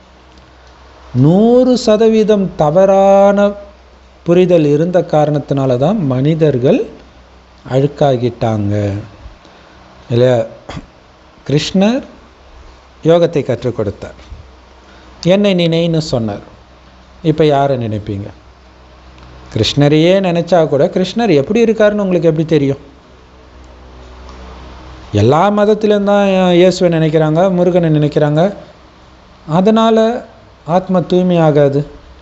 நூறு சதவீதம் தவறான புரிதல் இருந்த காரணத்தினால தான் மனிதர்கள் அழுக்காகிட்டாங்க இல்லையா கிருஷ்ணர் யோகத்தை கற்றுக் கொடுத்தார் என்னை நினைன்னு சொன்னார் இப்போ யாரை நினைப்பீங்க கிருஷ்ணரையே நினச்சா கூட கிருஷ்ணர் எப்படி இருக்காருன்னு உங்களுக்கு எப்படி தெரியும் எல்லா மதத்திலும் தான் இயேசுவை நினைக்கிறாங்க முருகனை நினைக்கிறாங்க அதனால் ஆத்ம தூய்மையாகாது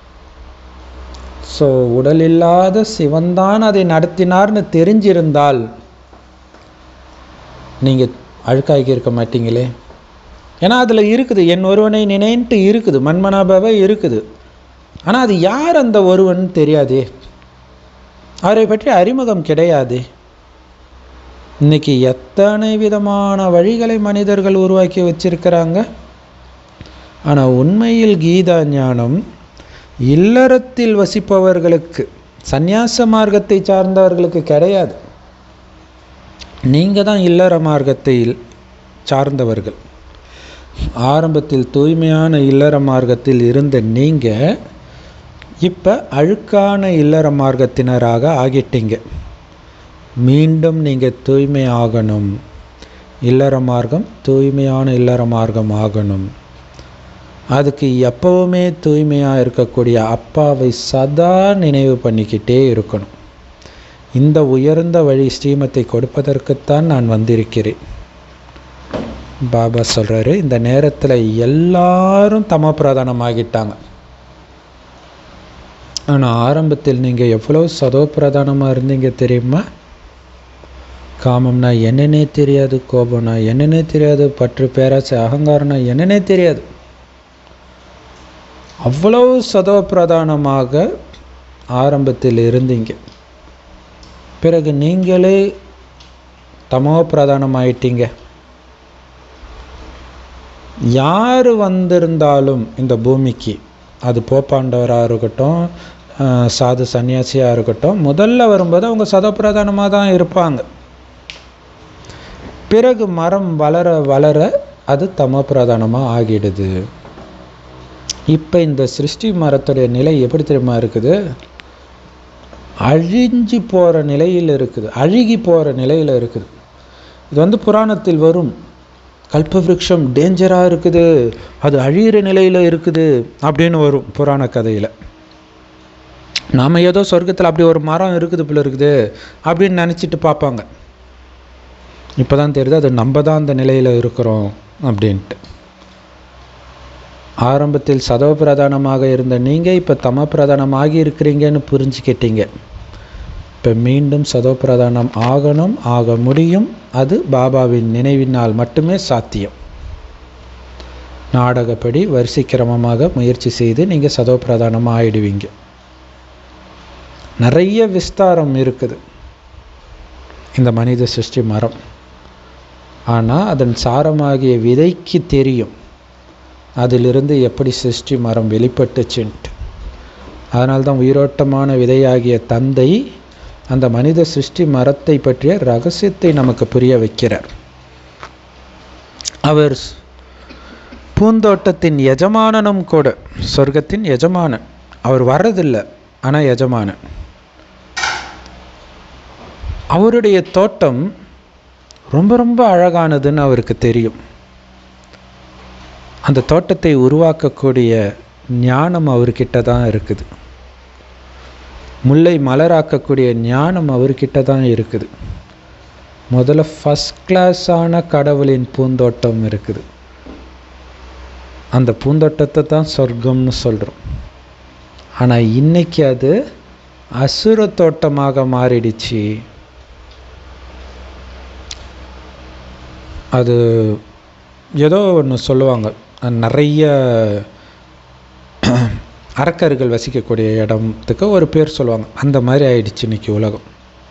ஸோ உடல் இல்லாத சிவன்தான் அதை நடத்தினார்னு தெரிஞ்சிருந்தால் நீங்கள் அழுக்காகி இருக்க மாட்டீங்களே ஏன்னா அதில் இருக்குது என் ஒருவனை நினைன்ட்டு இருக்குது மன்மனாபாவை இருக்குது ஆனால் அது யார் அந்த ஒருவன் தெரியாதே அவரை பற்றி அறிமுகம் கிடையாது இன்னைக்கு எத்தனை விதமான வழிகளை மனிதர்கள் உருவாக்கி வச்சிருக்கிறாங்க ஆனால் உண்மையில் கீதா ஞானம் இல்லறத்தில் வசிப்பவர்களுக்கு சந்நியாச மார்க்கத்தை சார்ந்தவர்களுக்கு கிடையாது நீங்கள் தான் இல்லற மார்க்கத்தை சார்ந்தவர்கள் ஆரம்பத்தில் தூய்மையான இல்லற மார்க்கத்தில் இருந்த நீங்கள் இப்போ அழுக்கான இல்லற மார்க்கத்தினராக ஆகிட்டீங்க மீண்டும் நீங்கள் தூய்மை ஆகணும் இல்லற மார்க்கம் தூய்மையான இல்லற மார்க்கம் ஆகணும் அதுக்கு எப்பவுமே தூய்மையாக இருக்கக்கூடிய அப்பாவை சதா நினைவு பண்ணிக்கிட்டே இருக்கணும் இந்த உயர்ந்த வழி ஸ்ரீமத்தை கொடுப்பதற்குத்தான் நான் வந்திருக்கிறேன் பாபா சொல்கிறாரு இந்த நேரத்தில் எல்லாரும் தம பிரதானமாகிட்டாங்க ஆனால் ஆரம்பத்தில் நீங்கள் எவ்வளோ சதோ பிரதானமாக இருந்தீங்க தெரியுமா காமம்னா என்னன்னே தெரியாது கோபம்னா என்னன்னே தெரியாது பற்று பேராசை அகங்காரம்னா என்னன்னே தெரியாது அவ்வளவு சதோ பிரதானமாக ஆரம்பத்தில் இருந்தீங்க பிறகு நீங்களே தமோ பிரதானமாயிட்டீங்க யார் வந்திருந்தாலும் இந்த பூமிக்கு அது போப்பாண்டவராக இருக்கட்டும் அஹ், சாது சன்னியாசியாக இருக்கட்டும் முதல்ல வரும்போது அவங்க சதப்பிரதானமாக தான் இருப்பாங்க பிறகு மரம் வளர வளர அது தம பிரதானமாக ஆகிடுது இப்போ இந்த சிருஷ்டி மரத்துடைய நிலை எப்படி தெரியுமா இருக்குது அழிஞ்சு போகிற நிலையில் இருக்குது அழுகி போகிற நிலையில் இருக்குது இது வந்து புராணத்தில் வரும் கல்பவ்ருக்ஷம் டேஞ்சராக இருக்குது அது அழியிற நிலையில் இருக்குது அப்படின்னு வரும் புராண கதையில் நாம் ஏதோ சொர்க்கத்தில் அப்படி ஒரு மரம் இருக்குது போல இருக்குது அப்படின்னு நினச்சிட்டு பார்ப்பாங்க இப்போ தான் தெரியுது அது நம்ம தான் அந்த நிலையில் இருக்கிறோம் அப்படின்ட்டு ஆரம்பத்தில் சதவ பிரதானமாக இருந்த நீங்கள் இப்போ தம பிரதானமாகி இருக்கிறீங்கன்னு புரிஞ்சுக்கிட்டீங்க இப்போ மீண்டும் சதோ பிரதானம் ஆகணும் ஆக முடியும் அது பாபாவின் நினைவினால் மட்டுமே சாத்தியம் நாடகப்படி வரிசை கிரமமாக முயற்சி செய்து நீங்கள் சதோ பிரதானமாக ஆயிடுவீங்க நிறைய விஸ்தாரம் இருக்குது இந்த மனித சிருஷ்டி மரம் ஆனால் அதன் சாரமாகிய விதைக்கு தெரியும் அதிலிருந்து எப்படி சிருஷ்டி மரம் வெளிப்பட்டுச்சுன்ட்டு அதனால்தான் உயிரோட்டமான விதையாகிய தந்தை அந்த மனித சிருஷ்டி மரத்தை பற்றிய ரகசியத்தை நமக்கு புரிய வைக்கிறார் அவர் பூந்தோட்டத்தின் எஜமானனும் கூட சொர்க்கத்தின் எஜமானன் அவர் வர்றதில்லை ஆனால் எஜமானன் அவருடைய தோட்டம் ரொம்ப ரொம்ப அழகானதுன்னு அவருக்கு தெரியும் அந்த தோட்டத்தை உருவாக்கக்கூடிய ஞானம் அவர்கிட்ட தான் இருக்குது முல்லை மலராக்கக்கூடிய ஞானம் அவர்கிட்ட தான் இருக்குது முதல்ல ஃபஸ்ட் கிளாஸான கடவுளின் பூந்தோட்டம் இருக்குது அந்த பூந்தோட்டத்தை தான் சொர்க்கம்னு சொல்கிறோம் ஆனால் இன்னைக்கு அது அசுர தோட்டமாக மாறிடுச்சு அது ஏதோ ஒன்று சொல்லுவாங்க அஹ் நிறைய அரக்கர்கள் வசிக்கக்கூடிய இடத்துக்கு ஒரு பேர் சொல்லுவாங்க அந்த மாதிரி ஆயிடுச்சு இன்னைக்கு உலகம்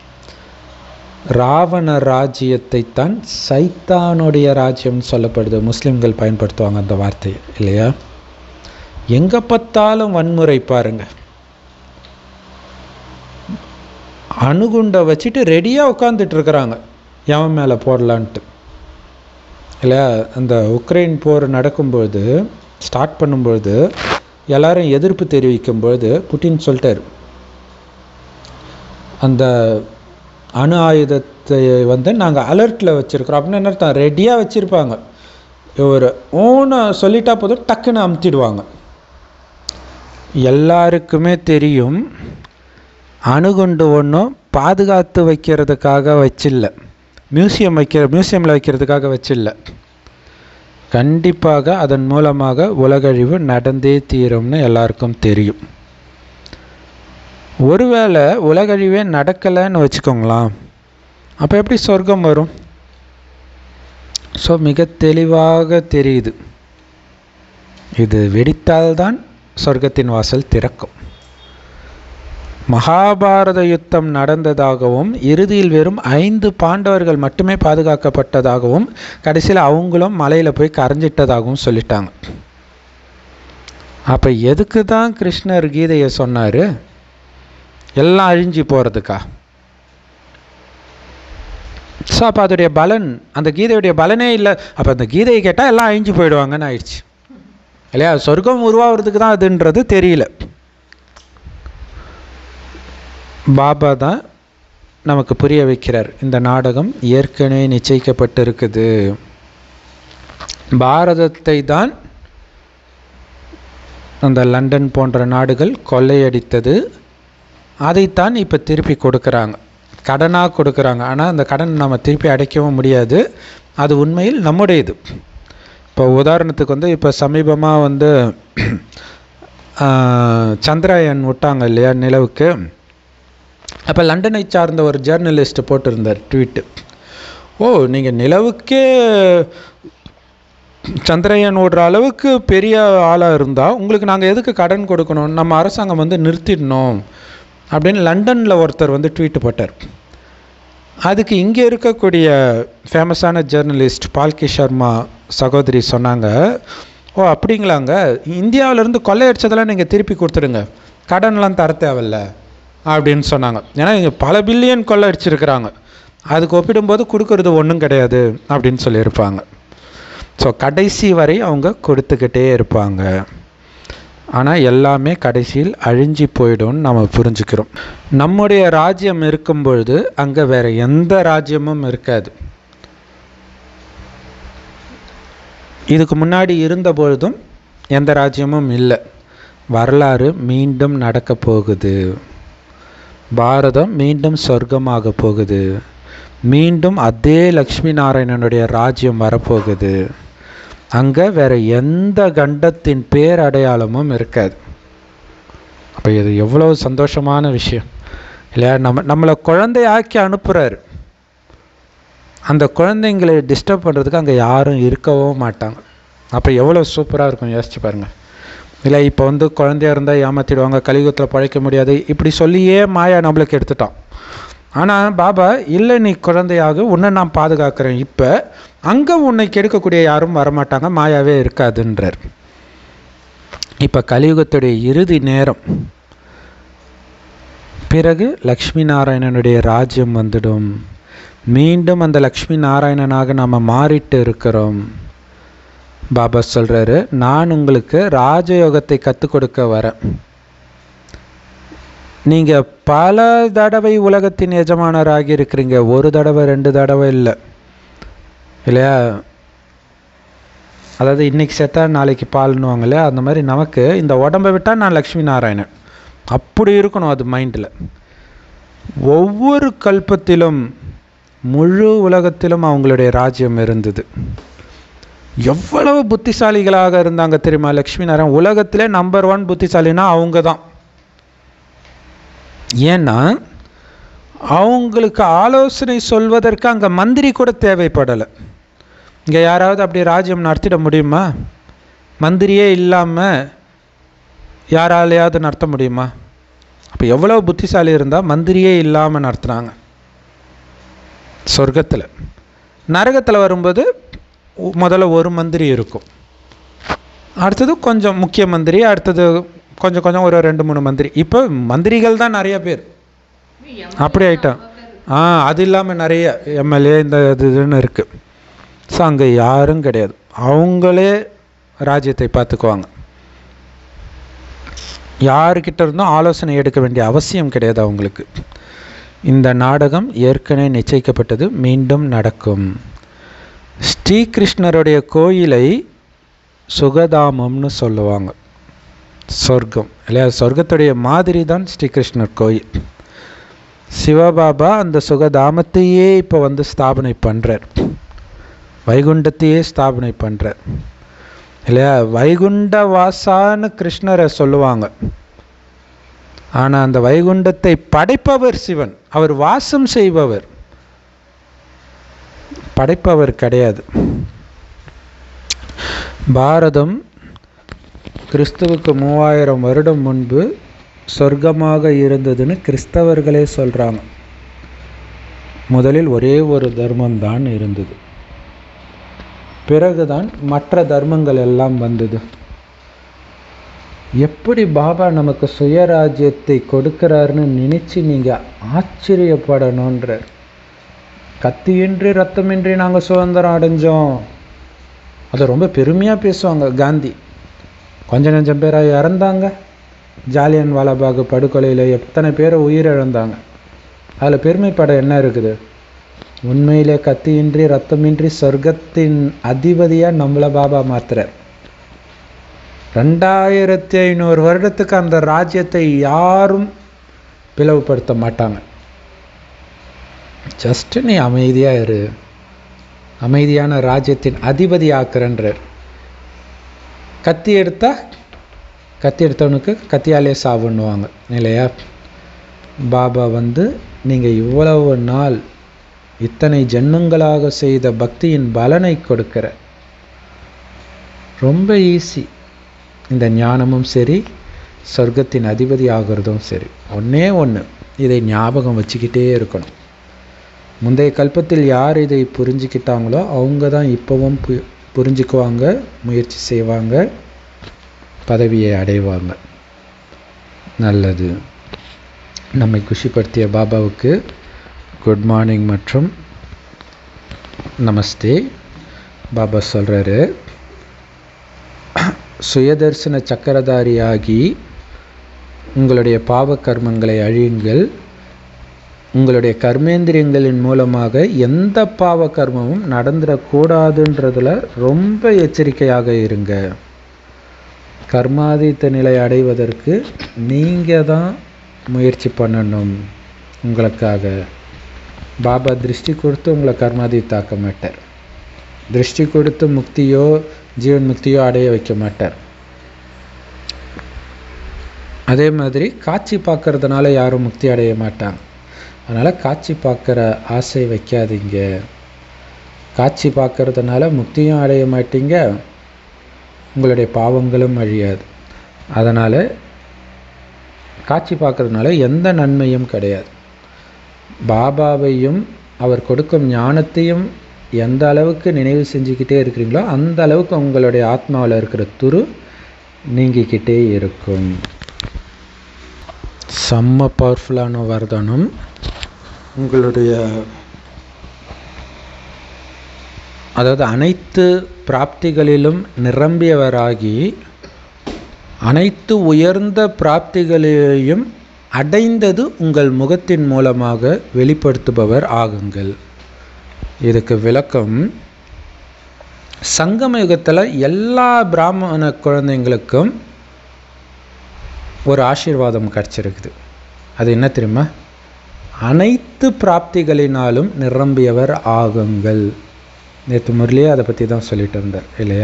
ராவண ராஜ்யத்தை தான் சைத்தானுடைய ராஜ்யம்னு சொல்லப்படுது முஸ்லிம்கள் பயன்படுத்துவாங்க அந்த வார்த்தையை இல்லையா எங்கே பார்த்தாலும் வன்முறை பாருங்க அணுகுண்டை வச்சுட்டு ரெடியாக உட்காந்துட்டு இருக்கிறாங்க எவன் மேலே போடலான்ட்டு இல்லையா அந்த உக்ரைன் போர் நடக்கும்பொழுது ஸ்டார்ட் பண்ணும்பொழுது எல்லாரும் எதிர்ப்பு தெரிவிக்கும்பொழுது புட்டின் சொல்லிட்டார் அந்த அணு ஆயுதத்தை வந்து நாங்கள் அலர்ட்டில் வச்சுருக்கிறோம் அப்படின்னு என்ன அர்த்தம் ரெடியாக வச்சுருப்பாங்க ஒரு ஓனை சொல்லிட்டா போதும் டக்குன்னு அமுத்திடுவாங்க எல்லாருக்குமே தெரியும் அணுகுண்டு ஒன்றும் பாதுகாத்து வைக்கிறதுக்காக வச்சில்ல மியூசியம் வைக்கிற மியூசியமில் வைக்கிறதுக்காக வச்சில்ல கண்டிப்பாக அதன் மூலமாக உலகழிவு நடந்தே தீரும்னு எல்லாருக்கும் தெரியும் ஒருவேளை உலகழிவே நடக்கலைன்னு வச்சுக்கோங்களேன் அப்போ எப்படி சொர்க்கம் வரும் ஸோ மிக தெளிவாக தெரியுது இது வெடித்தால்தான் சொர்க்கத்தின் வாசல் திறக்கும் மகாபாரத யுத்தம் நடந்ததாகவும் இறுதியில் வெறும் ஐந்து பாண்டவர்கள் மட்டுமே பாதுகாக்கப்பட்டதாகவும் கடைசியில் அவங்களும் மலையில் போய் கரைஞ்சிட்டதாகவும் சொல்லிட்டாங்க அப்போ எதுக்கு தான் கிருஷ்ணர் கீதையை சொன்னார் எல்லாம் அழிஞ்சு போகிறதுக்கா ஸோ அப்போ அதோடைய பலன் அந்த கீதையுடைய பலனே இல்லை அப்போ அந்த கீதையை கேட்டால் எல்லாம் அழிஞ்சு போயிடுவாங்கன்னு ஆயிடுச்சு இல்லையா சொர்க்கம் உருவாகிறதுக்கு தான் அதுன்றது தெரியல பாபா தான் நமக்கு புரிய வைக்கிறார் இந்த நாடகம் ஏற்கனவே நிச்சயிக்கப்பட்டு இருக்குது பாரதத்தை தான் அந்த லண்டன் போன்ற நாடுகள் கொள்ளையடித்தது அதைத்தான் இப்போ திருப்பி கொடுக்குறாங்க கடனாக கொடுக்குறாங்க ஆனால் அந்த கடன் நம்ம திருப்பி அடைக்கவும் முடியாது அது உண்மையில் நம்முடையது இப்போ உதாரணத்துக்கு வந்து இப்போ சமீபமாக வந்து ஆஹ், சந்திராயன் விட்டாங்க இல்லையா நிலவுக்கு அப்போ லண்டனை சார்ந்த ஒரு ஜேர்னலிஸ்ட் போட்டிருந்தார் ட்வீட்டு ஓ நீங்கள் நிலவுக்கே சந்திரயான் ஓடுற அளவுக்கு பெரிய ஆளாக இருந்தால் உங்களுக்கு நாங்கள் எதுக்கு கடன் கொடுக்கணும் நம்ம அரசாங்கம் வந்து நிறுத்திடணும் அப்படின்னு லண்டனில் ஒருத்தர் வந்து ட்வீட் போட்டார் அதுக்கு இங்கே இருக்கக்கூடிய ஃபேமஸான ஜேர்னலிஸ்ட் பால்கி சர்மா சகோதரி சொன்னாங்க ஓ அப்படிங்களாங்க இந்தியாவிலேருந்து கொள்ளையடிச்சதெல்லாம் நீங்கள் திருப்பி கொடுத்துடுங்க கடன்லாம் தர தேவையில்ல அப்படின்னு சொன்னாங்க ஏன்னா இங்கே பல பில்லியன் கொள்ளையடிச்சிருக்கிறாங்க அதுக்கு ஒப்பிடும்போது கொடுக்கறது ஒன்றும் கிடையாது அப்படின்னு சொல்லியிருப்பாங்க ஸோ கடைசி வரை அவங்க கொடுத்துக்கிட்டே இருப்பாங்க ஆனால் எல்லாமே கடைசியில் அழிஞ்சு போயிடும்னு நம்ம புரிஞ்சுக்கிறோம் நம்முடைய ராஜ்யம் இருக்கும் பொழுது அங்கே வேற எந்த ராஜ்யமும் இருக்காது இதுக்கு முன்னாடி இருந்த பொழுதும் எந்த ராஜ்யமும் இல்லை வரலாறு மீண்டும் நடக்க போகுது பாரதம் மீண்டும் சொர்க்கமாக போகுது மீண்டும் அதே லக்ஷ்மி நாராயணனுடைய ராஜ்யம் வரப்போகுது அங்கே வேற எந்த கண்டத்தின் பேரடையாளமும் இருக்காது அப்போ இது எவ்வளோ சந்தோஷமான விஷயம் இல்லையா நம்ம நம்மளை குழந்தையாக்கி அனுப்புகிறாரு அந்த குழந்தைங்களை டிஸ்டர்ப் பண்ணுறதுக்கு அங்கே யாரும் இருக்கவும் மாட்டாங்க அப்போ எவ்வளோ சூப்பராக இருக்கும் யோசிச்சு பாருங்க இல்லை இப்போ வந்து குழந்தையா இருந்தால் ஏமாற்றிடுவாங்க கலியுகத்தில் பழைக்க முடியாது இப்படி சொல்லியே மாயா நம்மளுக்கு எடுத்துட்டான் ஆனால் பாபா இல்லை நீ குழந்தையாக உன்னை நான் பாதுகாக்கிறேன் இப்போ அங்கே உன்னை கெடுக்கக்கூடிய யாரும் வரமாட்டாங்க மாயாவே இருக்காதுன்றார் இப்போ கலியுகத்துடைய இறுதி நேரம் பிறகு லக்ஷ்மி நாராயணனுடைய ராஜ்யம் வந்துடும் மீண்டும் அந்த லக்ஷ்மி நாராயணனாக நாம் மாறிட்டு இருக்கிறோம் பாபா சொல்கிறாரு நான் உங்களுக்கு ராஜயோகத்தை கற்றுக் கொடுக்க வரேன் நீங்கள் பல தடவை உலகத்தின் எஜமானராகி இருக்கிறீங்க ஒரு தடவை ரெண்டு தடவை இல்லை இல்லையா அதாவது இன்னைக்கு செத்தா நாளைக்கு பால்னுவாங்க இல்லையா அந்த மாதிரி நமக்கு இந்த உடம்பை விட்டால் நான் லக்ஷ்மி நாராயணன் அப்படி இருக்கணும் அது மைண்டில் ஒவ்வொரு கல்பத்திலும் முழு உலகத்திலும் அவங்களுடைய ராஜ்யம் இருந்தது எவ்வளவு புத்திசாலிகளாக இருந்தாங்க தெரியுமா லக்ஷ்மி நாராயணன் உலகத்திலே நம்பர் ஒன் புத்திசாலினா அவங்க தான் ஏன்னா அவங்களுக்கு ஆலோசனை சொல்வதற்கு அங்கே மந்திரி கூட தேவைப்படலை இங்கே யாராவது அப்படி ராஜ்யம் நடத்திட முடியுமா மந்திரியே இல்லாமல் யாராலையாவது நடத்த முடியுமா அப்போ எவ்வளோ புத்திசாலி இருந்தால் மந்திரியே இல்லாமல் நடத்துனாங்க சொர்க்கத்தில் நரகத்தில் வரும்போது உ- முதல்ல ஒரு மந்திரி இருக்கும் அடுத்தது கொஞ்சம் முக்கிய மந்திரி அடுத்தது கொஞ்சம் கொஞ்சம் ஒரு ரெண்டு மூணு மந்திரி இப்போ மந்திரிகள் தான் நிறைய பேர் அப்படி ஆயிட்டான் ஆ அது இல்லாமல் நிறைய எம்எல்ஏ இந்த இது இதுன்னு இருக்குது ஸோ அங்கே யாரும் கிடையாது அவங்களே ராஜ்யத்தை பார்த்துக்குவாங்க யாருக்கிட்ட இருந்தும் ஆலோசனை எடுக்க வேண்டிய அவசியம் கிடையாது அவங்களுக்கு இந்த நாடகம் ஏற்கனவே நிச்சயிக்கப்பட்டது மீண்டும் நடக்கும் ஸ்ரீகிருஷ்ணருடைய கோயிலை சுகதாமம்னு சொல்லுவாங்க சொர்க்கம் இல்லையா சொர்க்கத்துடைய மாதிரி தான் ஸ்ரீகிருஷ்ணர் கோயில் சிவபாபா அந்த சுகதாமத்தையே இப்போ வந்து ஸ்தாபனை பண்ணுறார் வைகுண்டத்தையே ஸ்தாபனை பண்ணுறார் இல்லையா வைகுண்ட வாசான்னு கிருஷ்ணரை சொல்லுவாங்க ஆனால் அந்த வைகுண்டத்தை படைப்பவர் சிவன் அவர் வாசம் செய்பவர் படைப்பவர் கிடையாது பாரதம் கிறிஸ்துவுக்கு மூவாயிரம் வருடம் முன்பு சொர்க்கமாக இருந்ததுன்னு கிறிஸ்தவர்களே சொல்கிறாங்க முதலில் ஒரே ஒரு தர்மம் தான் இருந்தது பிறகுதான் மற்ற தர்மங்கள் எல்லாம் வந்தது எப்படி பாபா நமக்கு சுயராஜ்யத்தை கொடுக்கிறாருன்னு நினைச்சு நீங்க ஆச்சரியப்படணுன்ற கத்தியின்றி ரத்தமின்றி நாங்கள் சுதந்திரம் அடைஞ்சோம் அதை ரொம்ப பெருமையாக பேசுவாங்க காந்தி கொஞ்ச நெஞ்சம் பேராக இறந்தாங்க ஜாலியன் வாலாபாக் படுகொலையில் எத்தனை பேரை உயிரிழந்தாங்க அதில் பெருமைப்பட என்ன இருக்குது உண்மையிலே கத்தியின்றி ரத்தமின்றி சொர்க்கத்தின் அதிபதியாக நம்மளை பாபா மாத்துறார் ரெண்டாயிரத்தி ஐநூறு வருடத்துக்கு அந்த ராஜ்யத்தை யாரும் பிளவுபடுத்த மாட்டாங்க ஜஸ்ட் நீ அமைதியா இரு அமைதியான ராஜ்யத்தின் அதிபதி ஆக்குறன்றார் கத்தி எடுத்தா கத்தி எடுத்தவனுக்கு கத்தியாலே சாவுன்னுவாங்க இல்லையா பாபா வந்து நீங்கள் இவ்வளவு நாள் இத்தனை ஜென்மங்களாக செய்த பக்தியின் பலனை கொடுக்கிற ரொம்ப ஈஸி இந்த ஞானமும் சரி சொர்க்கத்தின் அதிபதி ஆகிறதும் சரி ஒண்ணே ஒன்று இதை ஞாபகம் வச்சுக்கிட்டே இருக்கணும் முந்தைய கல்பத்தில் யார் இதை புரிஞ்சுக்கிட்டாங்களோ அவங்க தான் இப்போவும் பு புரிஞ்சுக்குவாங்க முயற்சி செய்வாங்க பதவியை அடைவாங்க நல்லது நம்மை குஷிப்படுத்திய பாபாவுக்கு குட் மார்னிங் மற்றும் நமஸ்தே பாபா சொல்கிறாரு சுயதர்சன சக்கரதாரியாகி உங்களுடைய பாவ கர்மங்களை அழியுங்கள் உங்களுடைய கர்மேந்திரியங்களின் மூலமாக எந்த பாவ கர்மமும் நடந்துடக்கூடாதுன்றதுல ரொம்ப எச்சரிக்கையாக இருங்க கர்மாதீத்த நிலை அடைவதற்கு நீங்கள் தான் முயற்சி பண்ணணும் உங்களுக்காக பாபா திருஷ்டி கொடுத்து உங்களை கர்மாதீத்தாக்க மாட்டார் திருஷ்டி கொடுத்து முக்தியோ ஜீவன் முக்தியோ அடைய வைக்க மாட்டார் அதே மாதிரி காட்சி பார்க்கறதுனால யாரும் முக்தி அடைய மாட்டாங்க அதனால் காட்சி பார்க்குற ஆசை வைக்காதீங்க காட்சி பார்க்கறதுனால முக்தியும் அடைய மாட்டீங்க உங்களுடைய பாவங்களும் அழியாது அதனால் காட்சி பார்க்கறதுனால எந்த நன்மையும் கிடையாது பாபாவையும் அவர் கொடுக்கும் ஞானத்தையும் எந்த அளவுக்கு நினைவு செஞ்சுக்கிட்டே இருக்கிறீங்களோ அந்த அளவுக்கு உங்களுடைய ஆத்மாவில் இருக்கிற துரு நீங்கிக்கிட்டே இருக்கும் செம்ம பவர்ஃபுல்லான வர்தனம் உங்களுடைய அதாவது அனைத்து பிராப்திகளிலும் நிரம்பியவராகி அனைத்து உயர்ந்த பிராப்திகளையும் அடைந்தது உங்கள் முகத்தின் மூலமாக வெளிப்படுத்துபவர் ஆகுங்கள் இதுக்கு விளக்கம் சங்கம யுகத்தில் எல்லா பிராமண குழந்தைங்களுக்கும் ஒரு ஆசீர்வாதம் கிடச்சிருக்குது அது என்ன தெரியுமா அனைத்து பிராப்திகளினாலும் நிரம்பியவர் ஆகுங்கள் நேற்று முரளியே அதை பற்றி தான் சொல்லிட்டு இருந்தார் இல்லையா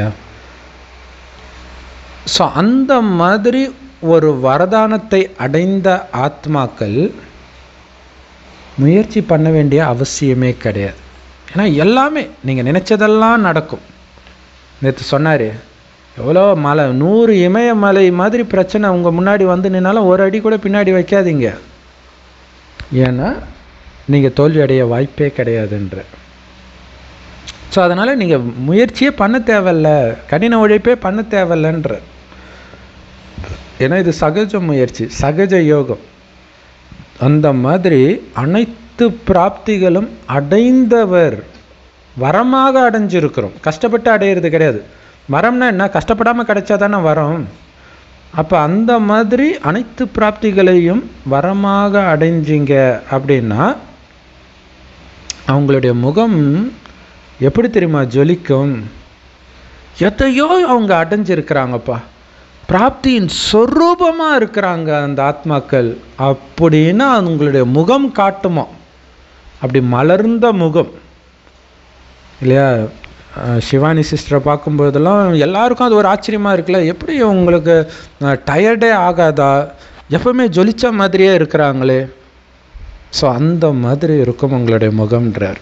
ஸோ அந்த மாதிரி ஒரு வரதானத்தை அடைந்த ஆத்மாக்கள் முயற்சி பண்ண வேண்டிய அவசியமே கிடையாது ஏன்னா எல்லாமே நீங்கள் நினச்சதெல்லாம் நடக்கும் நேற்று சொன்னார் எவ்வளோ மலை நூறு இமயமலை மாதிரி பிரச்சனை உங்கள் முன்னாடி வந்து நின்னாலும் ஒரு அடி கூட பின்னாடி வைக்காதீங்க ஏன்னா நீங்கள் தோல்வி அடைய வாய்ப்பே கிடையாதுன்ற ஸோ அதனால் நீங்கள் முயற்சியே பண்ண தேவையில்ல கடின உழைப்பே பண்ண தேவையில்லன்ற ஏன்னா இது சகஜ முயற்சி சகஜ யோகம் அந்த மாதிரி அனைத்து பிராப்திகளும் அடைந்தவர் வரமாக அடைஞ்சிருக்கிறோம் கஷ்டப்பட்டு அடையிறது கிடையாது வரம்னா என்ன கஷ்டப்படாமல் கிடைச்சா தானே வரம் அப்போ அந்த மாதிரி அனைத்து பிராப்திகளையும் வரமாக அடைஞ்சிங்க அப்படின்னா அவங்களுடைய முகம் எப்படி தெரியுமா ஜொலிக்கும் எதையோ அவங்க அடைஞ்சிருக்கிறாங்கப்பா பிராப்தியின் சொரூபமாக இருக்கிறாங்க அந்த ஆத்மாக்கள் அப்படின்னா அவங்களுடைய முகம் காட்டுமா அப்படி மலர்ந்த முகம் இல்லையா அஹ் சிவானி சிஸ்டரை பார்க்கும்போதெல்லாம் எல்லாருக்கும் அது ஒரு ஆச்சரியமாக இருக்குல்ல எப்படி உங்களுக்கு டயர்டே ஆகாதா எப்பவுமே ஜொலிச்ச மாதிரியே இருக்கிறாங்களே ஸோ அந்த மாதிரி இருக்கும் உங்களுடைய முகம்ன்றார்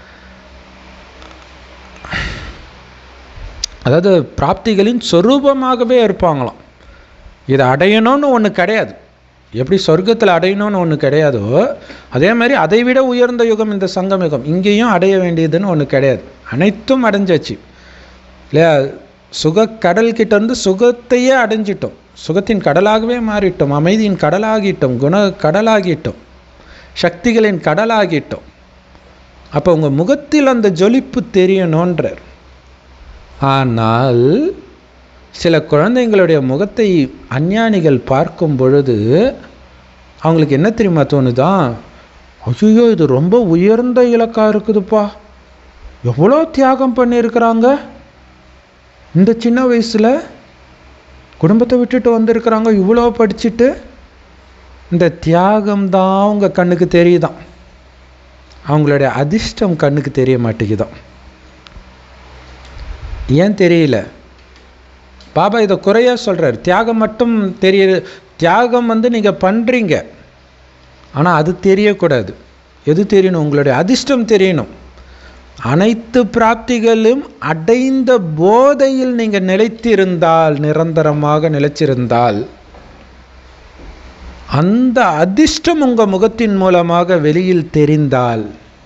அதாவது பிராப்திகளின் சொரூபமாகவே இருப்பாங்களாம் இதை அடையணும்னு ஒன்று கிடையாது எப்படி சொர்க்கத்தில் அடையணும்னு ஒன்று கிடையாதோ அதே மாதிரி அதை விட உயர்ந்த யுகம் இந்த சங்கம் யுகம் இங்கேயும் அடைய வேண்டியதுன்னு ஒன்று கிடையாது அனைத்தும் அடைஞ்சாச்சு இல்லையா சுக கடல் கிட்ட இருந்து சுகத்தையே அடைஞ்சிட்டோம் சுகத்தின் கடலாகவே மாறிட்டோம் அமைதியின் கடலாகிட்டோம் குண கடலாகிட்டோம் சக்திகளின் கடலாகிட்டோம் அப்போ உங்கள் முகத்தில் அந்த ஜொலிப்பு தெரியணுன்றார் ஆனால் சில குழந்தைங்களுடைய முகத்தை அஞ்ஞானிகள் பார்க்கும் பொழுது அவங்களுக்கு என்ன தெரியுமா தோணுதான் ஐயோ இது ரொம்ப உயர்ந்த இலக்கா இருக்குதுப்பா எவ்வளோ தியாகம் பண்ணியிருக்கிறாங்க இந்த சின்ன வயசில் குடும்பத்தை விட்டுட்டு வந்திருக்கிறாங்க இவ்வளோ படிச்சுட்டு இந்த தியாகம் தான் அவங்க கண்ணுக்கு தெரியுதாம் அவங்களுடைய அதிர்ஷ்டம் கண்ணுக்கு தெரிய மாட்டேங்குதாம் ஏன் தெரியல பாபா இதை குறையா சொல்றார் தியாகம் மட்டும் தெரிய தியாகம் வந்து நீங்கள் பண்ணுறீங்க ஆனால் அது தெரியக்கூடாது எது தெரியணும் உங்களுடைய அதிர்ஷ்டம் தெரியணும் அனைத்து பிராப்திகளும் அடைந்த போதையில் நீங்கள் நிலைத்திருந்தால் நிரந்தரமாக நிலைச்சிருந்தால் அந்த அதிர்ஷ்டம் உங்கள் முகத்தின் மூலமாக வெளியில் தெரிந்தால்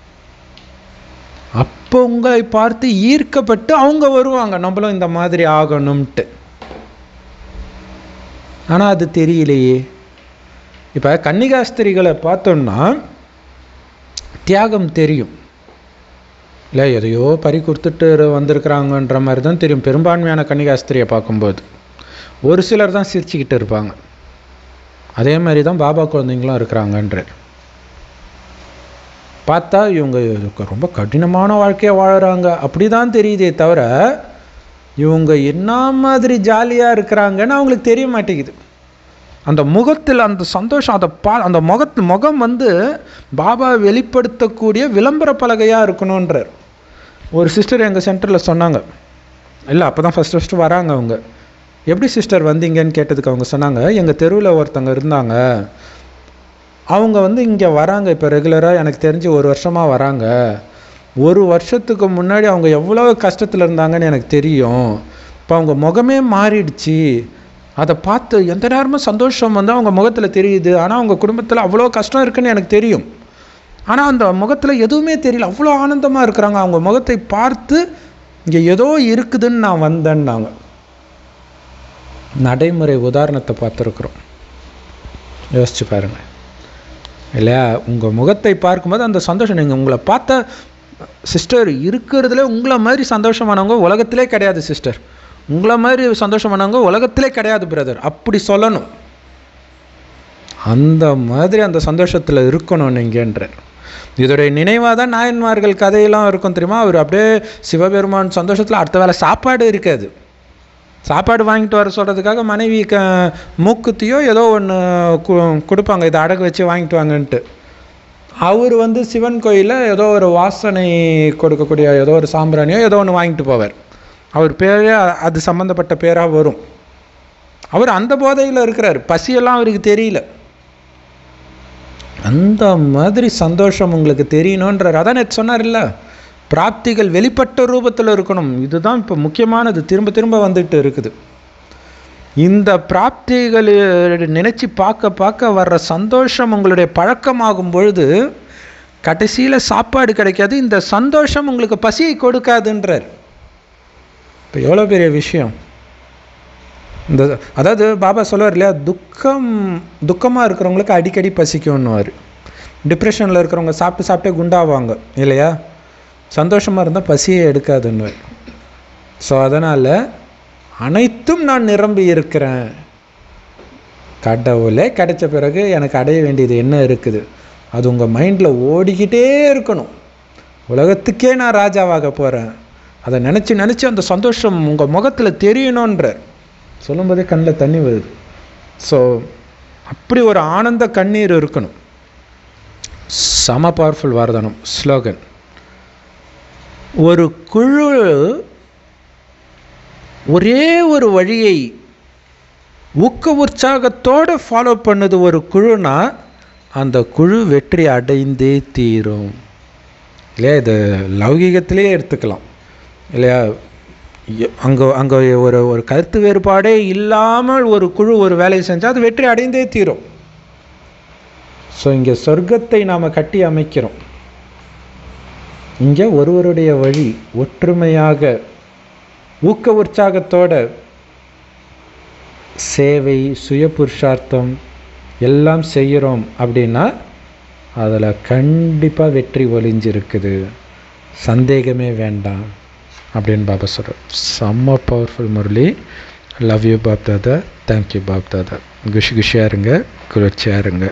அப்போ உங்களை பார்த்து ஈர்க்கப்பட்டு அவங்க வருவாங்க நம்மளும் இந்த மாதிரி ஆகணும்ட்டு ஆனால் அது தெரியலையே இப்போ கன்னிகாஸ்திரிகளை பார்த்தோம்னா தியாகம் தெரியும் இல்லை எதையோ பறி கொடுத்துட்டு வந்திருக்கிறாங்கன்ற மாதிரி தான் தெரியும் பெரும்பான்மையான கன்னிகாஸ்திரியை பார்க்கும்போது ஒரு சிலர் தான் சிரிச்சுக்கிட்டு இருப்பாங்க அதே மாதிரி தான் பாபா குழந்தைங்களும் இருக்கிறாங்கன்ற பார்த்தா இவங்க ரொம்ப கடினமான வாழ்க்கையை வாழுறாங்க அப்படி தான் தெரியுதே தவிர இவங்க என்ன மாதிரி ஜாலியாக இருக்கிறாங்கன்னு அவங்களுக்கு தெரிய மாட்டேங்குது அந்த முகத்தில் அந்த சந்தோஷம் அதை பா அந்த முகத்து முகம் வந்து பாபா வெளிப்படுத்தக்கூடிய விளம்பர பலகையாக இருக்கணுன்றார் ஒரு சிஸ்டர் எங்கள் சென்டரில் சொன்னாங்க இல்லை அப்போ தான் ஃபஸ்ட்டு ஃபஸ்ட்டு வராங்க அவங்க எப்படி சிஸ்டர் வந்தீங்கன்னு கேட்டதுக்கு அவங்க சொன்னாங்க எங்கள் தெருவில் ஒருத்தங்க இருந்தாங்க அவங்க வந்து இங்கே வராங்க இப்போ ரெகுலராக எனக்கு தெரிஞ்சு ஒரு வருஷமாக வராங்க ஒரு வருஷத்துக்கு முன்னாடி அவங்க எவ்வளோ கஷ்டத்தில் இருந்தாங்கன்னு எனக்கு தெரியும் இப்போ அவங்க முகமே மாறிடுச்சு அதை பார்த்து எந்த நேரமும் சந்தோஷம் வந்து அவங்க முகத்தில் தெரியுது ஆனால் அவங்க குடும்பத்தில் அவ்வளோ கஷ்டம் இருக்குன்னு எனக்கு தெரியும் ஆனால் அந்த முகத்தில் எதுவுமே தெரியல அவ்வளோ ஆனந்தமாக இருக்கிறாங்க அவங்க முகத்தை பார்த்து இங்கே ஏதோ இருக்குதுன்னு நான் வந்தேன்னாங்க நடைமுறை உதாரணத்தை பார்த்துருக்குறோம் யோசிச்சு பாருங்க இல்லையா உங்கள் முகத்தை பார்க்கும்போது அந்த சந்தோஷம் நீங்கள் உங்களை பார்த்த சிஸ்டர் இருக்கிறதுல உங்களை மாதிரி சந்தோஷமானவங்க உலகத்திலே கிடையாது சிஸ்டர் உங்களை மாதிரி சந்தோஷமானவங்க உலகத்திலே கிடையாது பிரதர் அப்படி சொல்லணும் அந்த மாதிரி அந்த சந்தோஷத்தில் இருக்கணும் நீங்கன்றார் இதோடைய நினைவாக தான் நாயன்மார்கள் கதையெல்லாம் இருக்கும் தெரியுமா அவர் அப்படியே சிவபெருமான் சந்தோஷத்தில் அடுத்த வேளை சாப்பாடு இருக்காது சாப்பாடு வாங்கிட்டு வர சொல்கிறதுக்காக மனைவி க மூக்குத்தியோ ஏதோ ஒன்று கு கொடுப்பாங்க இதை அடகு வச்சு வாங்கிட்டு வாங்கன்ட்டு அவர் வந்து சிவன் கோயிலில் ஏதோ ஒரு வாசனை கொடுக்கக்கூடிய ஏதோ ஒரு சாம்பிராணியோ ஏதோ ஒன்று வாங்கிட்டு போவார் அவர் பேரே அது சம்மந்தப்பட்ட பேராக வரும் அவர் அந்த போதையில் இருக்கிறார் பசியெல்லாம் அவருக்கு தெரியல அந்த மாதிரி சந்தோஷம் உங்களுக்கு தெரியணுன்றார் அதான் நேற்று சொன்னார்ல பிராப்திகள் வெளிப்பட்ட ரூபத்தில் இருக்கணும் இதுதான் இப்போ முக்கியமானது திரும்ப திரும்ப வந்துட்டு இருக்குது இந்த பிராப்திகள் நினச்சி பார்க்க பார்க்க வர்ற சந்தோஷம் உங்களுடைய பழக்கமாகும் பொழுது கடைசியில் சாப்பாடு கிடைக்காது இந்த சந்தோஷம் உங்களுக்கு பசியை கொடுக்காதுன்றார் இப்போ எவ்வளோ பெரிய விஷயம் இந்த அதாவது பாபா சொல்லுவார் இல்லையா துக்கம் துக்கமாக இருக்கிறவங்களுக்கு அடிக்கடி பசிக்கும்னுவார் டிப்ரெஷனில் இருக்கிறவங்க சாப்பிட்டு சாப்பிட்டே குண்டாவாங்க இல்லையா சந்தோஷமாக இருந்தால் பசியே எடுக்காதுன்னுவார் ஸோ அதனால் அனைத்தும் நான் நிரம்பி இருக்கிறேன் கடவுளே கிடைச்ச பிறகு எனக்கு அடைய வேண்டியது என்ன இருக்குது அது உங்கள் மைண்டில் ஓடிக்கிட்டே இருக்கணும் உலகத்துக்கே நான் ராஜாவாக போகிறேன் அதை நினச்சி நினச்சி அந்த சந்தோஷம் உங்கள் முகத்தில் தெரியணுன்ற சொல்லும்போதே கண்ணில் தண்ணி வருது ஸோ அப்படி ஒரு ஆனந்த கண்ணீர் இருக்கணும் சம பவர்ஃபுல் வார்தனம் ஸ்லோகன் ஒரு குழு ஒரே ஒரு வழியை ஊக்க உற்சாகத்தோடு ஃபாலோ பண்ணுது ஒரு குழுனா அந்த குழு வெற்றி அடைந்தே தீரும் இல்லையா இது லௌகீகத்திலே எடுத்துக்கலாம் இல்லையா அங்கே அங்கே ஒரு ஒரு கருத்து வேறுபாடே இல்லாமல் ஒரு குழு ஒரு வேலையை செஞ்சால் அது வெற்றி அடைந்தே தீரும் ஸோ இங்கே சொர்க்கத்தை நாம் கட்டி அமைக்கிறோம் இங்கே ஒருவருடைய வழி ஒற்றுமையாக ஊக்க உற்சாகத்தோட சேவை சுய புருஷார்த்தம் எல்லாம் செய்கிறோம் அப்படின்னா அதில் கண்டிப்பாக வெற்றி ஒளிஞ்சிருக்குது சந்தேகமே வேண்டாம் அப்படின்னு பாபா சொல்கிறார் செம்ம powerful Murli love you Bap Dada thank you Bap Dada குஷி குஷியாக இருங்க குளிர்ச்சியாக இருங்க